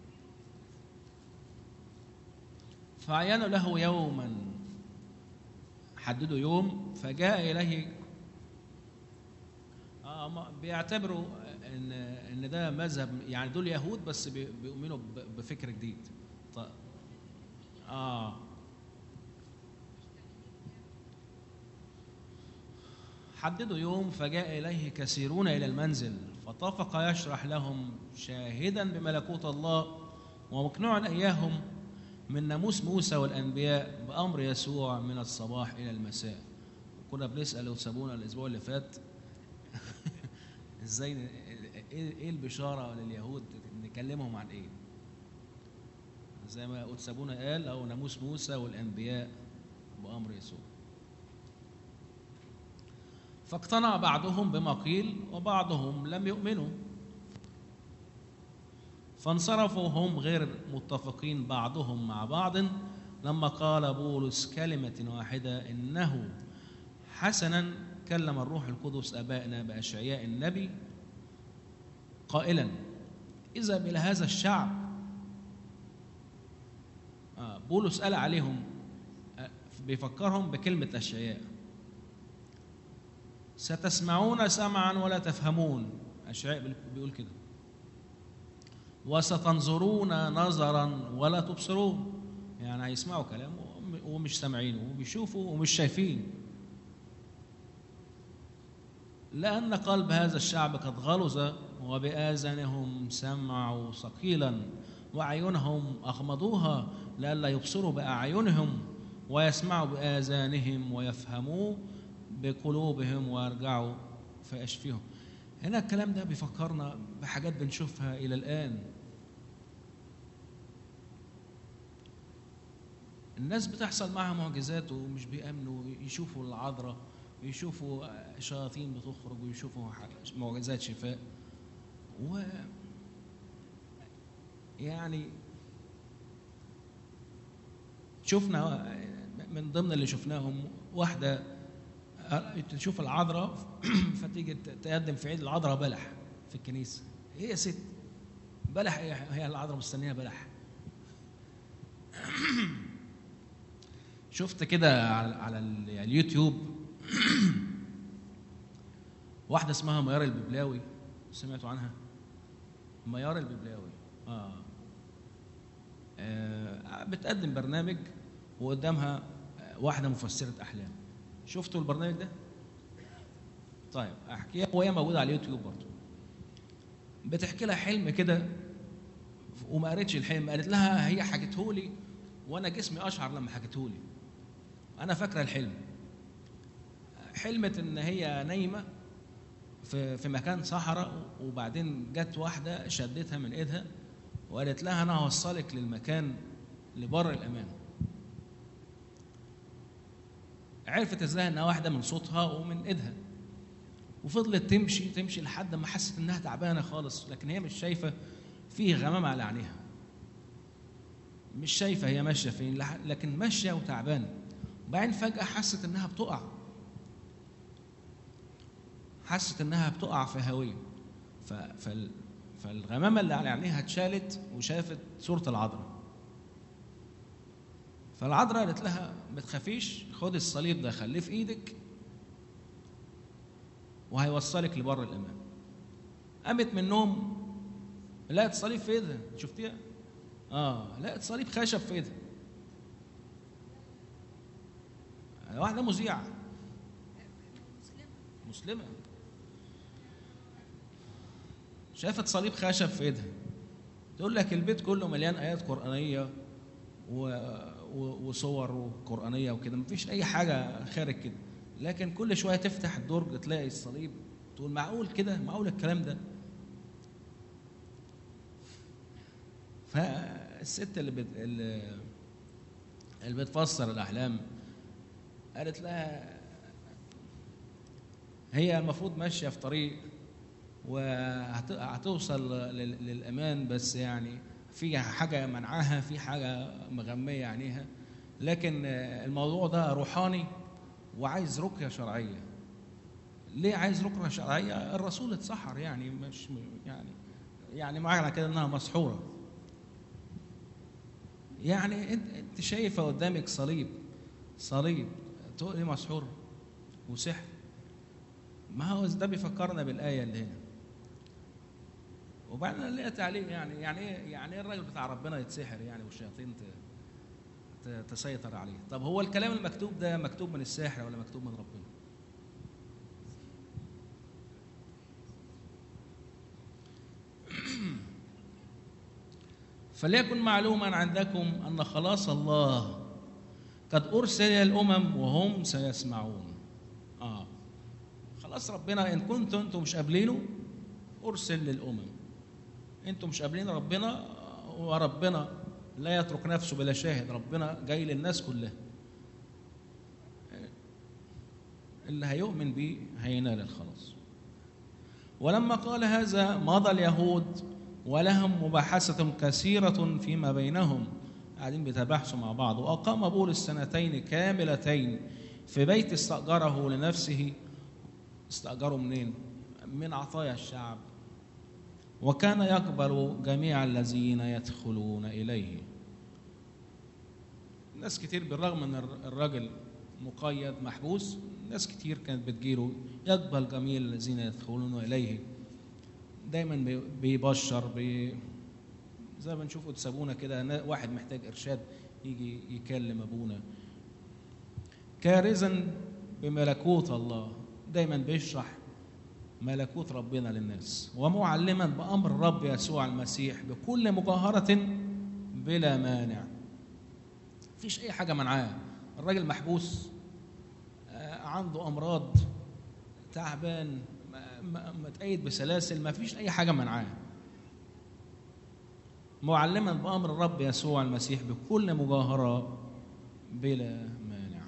فعينوا له يوما حددوا يوم فجاء اليه اه ما- بيعتبروا ان ان ده مذهب يعني دول يهود بس بي- بيؤمنوا ب- بفكر جديد طيب اه حددوا يوم فجاء إليه كثيرون إلى المنزل فطفق يشرح لهم شاهدا بملكوت الله ومقنعا إياهم من ناموس موسى والأنبياء بأمر يسوع من الصباح إلى المساء كنا بنسأل وسابونا الأسبوع اللي فات إزاي ن- إيه إيه البشارة لليهود نكلمهم عن إيه زي ما أتسابونا قال أو ناموس موسى والأنبياء بأمر يسوع فاقتنع بعضهم بما قيل وبعضهم لم يؤمنوا فانصرفوا هم غير متفقين بعضهم مع بعض لما قال بولس كلمة واحدة إنه حسنا كلم الروح القدس آبائنا بأشعياء النبي قائلا إذا إلى هذا الشعب آه بولس قال عليهم آه بيفكرهم بكلمة أشعياء ستسمعون سمعا ولا تفهمون أشعياء بيقول كده وستنظرون نظرا ولا تبصرون يعني هيسمعوا كلام ومش سامعينه وبيشوفوا ومش شايفين لأن قلب هذا الشعب قد غلظ وبآذانهم سمعوا ثقيلا وأعينهم أغمضوها لئلا يبصروا بأعينهم ويسمعوا بآذانهم ويفهموا بقلوبهم ويرجعوا فيشفيهم هنا الكلام ده بيفكرنا بحاجات بنشوفها الى الان الناس بتحصل معها معجزات ومش بيأمنوا يشوفوا العذراء ويشوفوا شياطين بتخرج ويشوفوا معجزات شفاء و يعني شفنا من ضمن اللي شفناهم واحدة تشوف العذراء فتيجي تقدم في عيد العذراء بلح في الكنيسة هي ست بلح هي العذراء مستنية بلح شفت كده على, على اليوتيوب واحدة اسمها ميار الببلاوي سمعتوا عنها؟ ميار الببلاوي آه. آه بتقدم برنامج وقدامها واحدة مفسرة أحلام شفتوا البرنامج ده؟ طيب أحكيها وهي موجودة على اليوتيوب برضه بتحكي لها حلم كده وما قريتش الحلم قالت لها هي حكته لي وانا جسمي اشعر لما حكته لي انا فاكره الحلم حلمت ان هي نايمه في في مكان صحراء وبعدين جت واحده شدتها من ايدها وقالت لها انا هوصلك للمكان لبر الامان عرفت ازاي انها واحده من صوتها ومن ايدها وفضلت تمشي تمشي لحد ما حست انها تعبانه خالص لكن هي مش شايفه فيه غمام على عينيها مش شايفه هي ماشيه فين لكن ماشيه وتعبانه وبعدين فجاه حست انها بتقع حست انها بتقع في هويه فال فالغمامه اللي على عينيها اتشالت وشافت صوره العذراء فالعذراء قالت لها ما تخافيش خد الصليب ده خليه في ايدك وهيوصلك لبر الامان قامت من النوم لقت صليب في ايدها شفتيها اه لقت صليب خشب في ايدها واحده مذيعه مسلمه شافت صليب خشب في ايدها تقول لك البيت كله مليان ايات قرانيه و... و... وصور قرانيه وكده مفيش اي حاجه خارج كده لكن كل شويه تفتح الدرج تلاقي الصليب تقول معقول كده معقول الكلام ده فالست اللي بت... اللي بتفسر الاحلام قالت لها هي المفروض ماشيه في طريق وهتوصل للامان بس يعني في حاجه منعاها في حاجه مغميه عينيها لكن الموضوع ده روحاني وعايز رقيه شرعيه ليه عايز رقيه شرعيه الرسول اتسحر يعني مش يعني يعني معنى كده انها مسحوره يعني انت انت شايفه قدامك صليب صليب تقولي مسحور وسحر ما هو ده بيفكرنا بالايه اللي هنا وبعدين لقيت تعليق يعني يعني ايه يعني ايه الراجل بتاع ربنا يتسحر يعني والشياطين تسيطر عليه طب هو الكلام المكتوب ده مكتوب من الساحر ولا مكتوب من ربنا فليكن معلوما عندكم ان خلاص الله قد ارسل الى الامم وهم سيسمعون اه خلاص ربنا ان كنتم انتم مش قابلينه ارسل للامم انتم مش قابلين ربنا وربنا لا يترك نفسه بلا شاهد ربنا جاي للناس كلها اللي هيؤمن بيه هينال الخلاص ولما قال هذا مضى اليهود ولهم مباحثة كثيرة فيما بينهم قاعدين بيتباحثوا مع بعض وأقام بولس سنتين كاملتين في بيت استأجره لنفسه استأجره منين؟ من عطايا الشعب وكان يقبل جميع الذين يدخلون إليه ناس كتير بالرغم ان الراجل مقيد محبوس ناس كتير كانت بتجيله يقبل جميع الذين يدخلون اليه دايما بيبشر بي زي ما بنشوف قدس ابونا كده واحد محتاج ارشاد يجي يكلم ابونا كارزا بملكوت الله دايما بيشرح ملكوت ربنا للناس ومعلما بامر الرب يسوع المسيح بكل مجاهره بلا مانع مفيش اي حاجه منعاه الراجل محبوس عنده امراض تعبان م- متقيد بسلاسل ما فيش اي حاجه منعاه معلما بامر الرب يسوع المسيح بكل مجاهره بلا مانع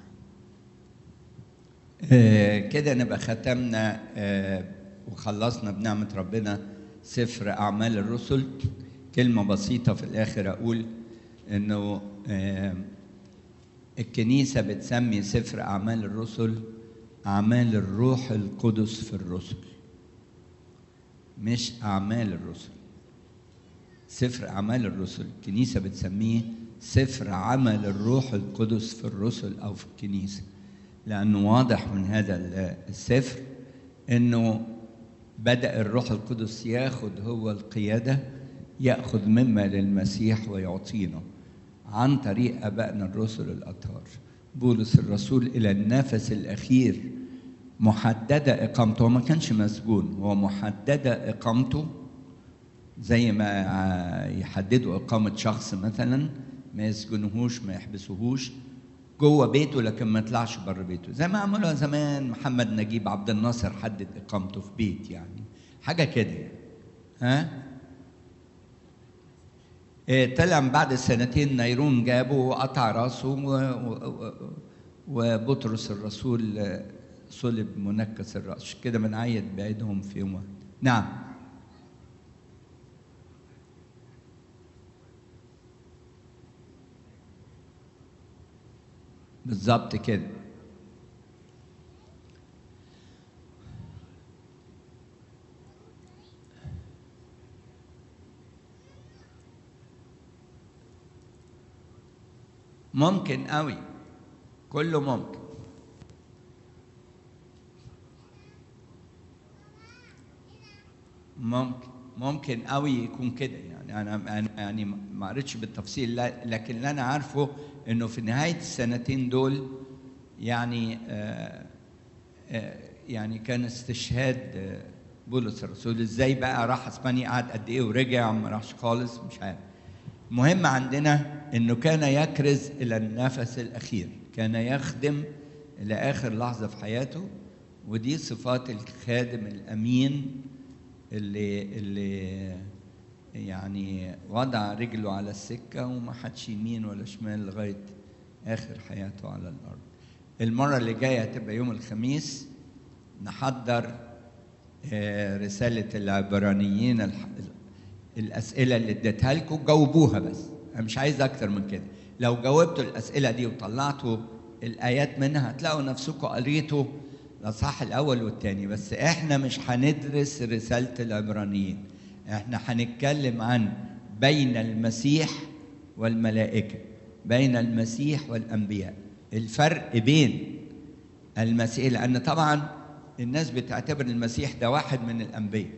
آه، كده نبقى ختمنا آه، وخلصنا بنعمة ربنا سفر أعمال الرسل كلمة بسيطة في الآخر أقول إنه آه، الكنيسة بتسمي سفر أعمال الرسل أعمال الروح القدس في الرسل مش أعمال الرسل سفر أعمال الرسل الكنيسة بتسميه سفر عمل الروح القدس في الرسل أو في الكنيسة لأنه واضح من هذا ال- السفر أنه بدأ الروح القدس ياخد هو القيادة يأخذ مما للمسيح ويعطينا عن طريق أبائنا الرسل الأطهار بولس الرسول إلى النفس الأخير محددة إقامته هو ما كانش مسجون هو محددة إقامته زي ما يحددوا إقامة شخص مثلا ما يسجنوهوش ما يحبسوهوش جوه بيته لكن ما يطلعش بره بيته زي ما عملوا زمان محمد نجيب عبد الناصر حدد إقامته في بيت يعني حاجة كده يعني. ها إيه، طلع من بعد سنتين نيرون جابه وقطع راسه و... و... و... وبطرس الرسول آه، صلب منكس الرأس عشان كده بنعيد بعيدهم في يوم واحد نعم بالظبط كده ممكن قوي كله ممكن ممكن ممكن قوي يكون كده يعني انا أنا- يعني ما قريتش بالتفصيل لا- لكن اللي انا عارفه انه في نهايه السنتين دول يعني آه آه يعني كان استشهاد آه بولس الرسول ازاي بقى راح اسبانيا قعد قد ايه ورجع ما راحش خالص مش عارف المهم عندنا انه كان يكرز الى النفس الاخير كان يخدم الى اخر لحظه في حياته ودي صفات الخادم الامين اللي اللي يعني وضع رجله على السكه وما حدش يمين ولا شمال لغايه اخر حياته على الارض المره اللي جايه هتبقى يوم الخميس نحضر آه، رساله العبرانيين الح- الاسئله اللي اديتها لكم جاوبوها بس انا مش عايز اكتر من كده لو جاوبتوا الاسئله دي وطلعتوا الايات منها هتلاقوا نفسكم قريتوا الاصحاح الاول والثاني بس احنا مش هندرس رساله العبرانيين احنا هنتكلم عن بين المسيح والملائكه بين المسيح والانبياء الفرق بين المسيح لان طبعا الناس بتعتبر المسيح ده واحد من الانبياء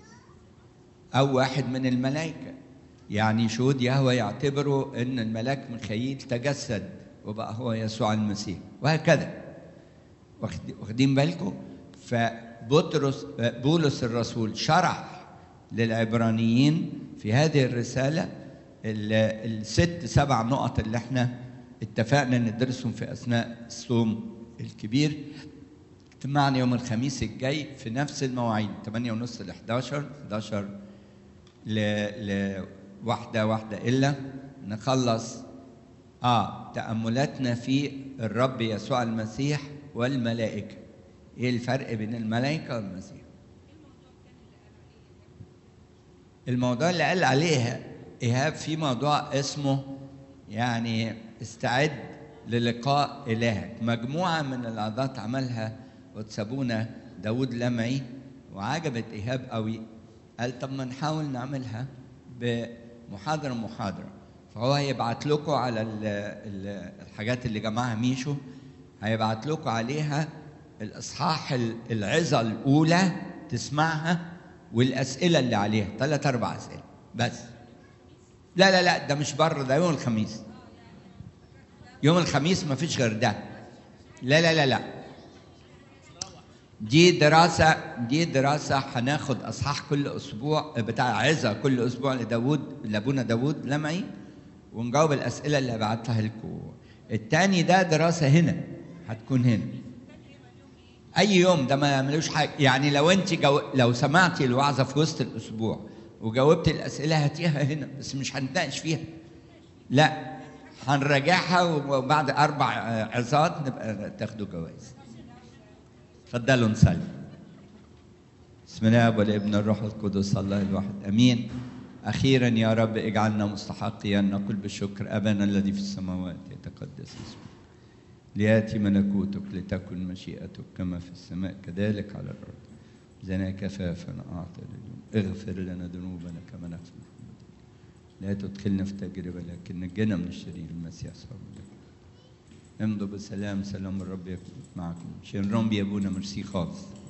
أو واحد من الملائكة يعني شهود يهوى يعتبروا أن الملاك ميخائيل تجسد وبقى هو يسوع المسيح وهكذا واخد- واخدين بالكم فبطرس بولس الرسول شرح للعبرانيين في هذه الرسالة ال- الست سبع نقط اللي احنا اتفقنا ندرسهم في أثناء الصوم الكبير اجتماعنا يوم الخميس الجاي في نفس المواعيد 8 ونص ل 11 11 ل ل واحدة واحدة إلا نخلص آه تأملاتنا في الرب يسوع المسيح والملائكة إيه الفرق بين الملائكة والمسيح الموضوع اللي قال عليه إيهاب في موضوع اسمه يعني استعد للقاء إلهك مجموعة من العظات عملها وتسابونا داود لمعي وعجبت إيهاب قوي قال طب ما نحاول نعملها بمحاضرة محاضرة فهو هيبعت لكم على ال ال الحاجات اللي جمعها ميشو هيبعت لكم عليها الإصحاح ال- العظة الأولى تسمعها والأسئلة اللي عليها ثلاث أربع أسئلة بس لا لا لا ده مش بره ده يوم الخميس يوم الخميس ما فيش غير ده لا لا لا لا دي دراسة دي دراسة هناخد أصحاح كل أسبوع بتاع عظة كل أسبوع لداود لأبونا داود لمعي ونجاوب الأسئلة اللي بعتها لكم التاني ده دراسة هنا هتكون هنا اي يوم ده ما يعملوش حاجه يعني لو انت جو... لو سمعتي الوعظه في وسط الاسبوع وجاوبت الاسئله هاتيها هنا بس مش هنتناقش فيها لا هنراجعها وبعد اربع عظات نبقى تاخدوا جوائز اتفضلوا نصلي بسم الله والابن الروح القدس الله الواحد امين اخيرا يا رب اجعلنا مستحقين نقول بالشكر ابانا الذي في السماوات يتقدس اسمك لياتي ملكوتك لتكن مشيئتك كما في السماء كذلك على الارض زنا كفافا اعطى اليوم اغفر لنا ذنوبنا كما نغفر لا تدخلنا في تجربه لكن نجنا من الشرير المسيح صلى الله عليه وسلم امضوا بسلام سلام الرب يكون معكم شين رمبي يا ابونا ميرسي خالص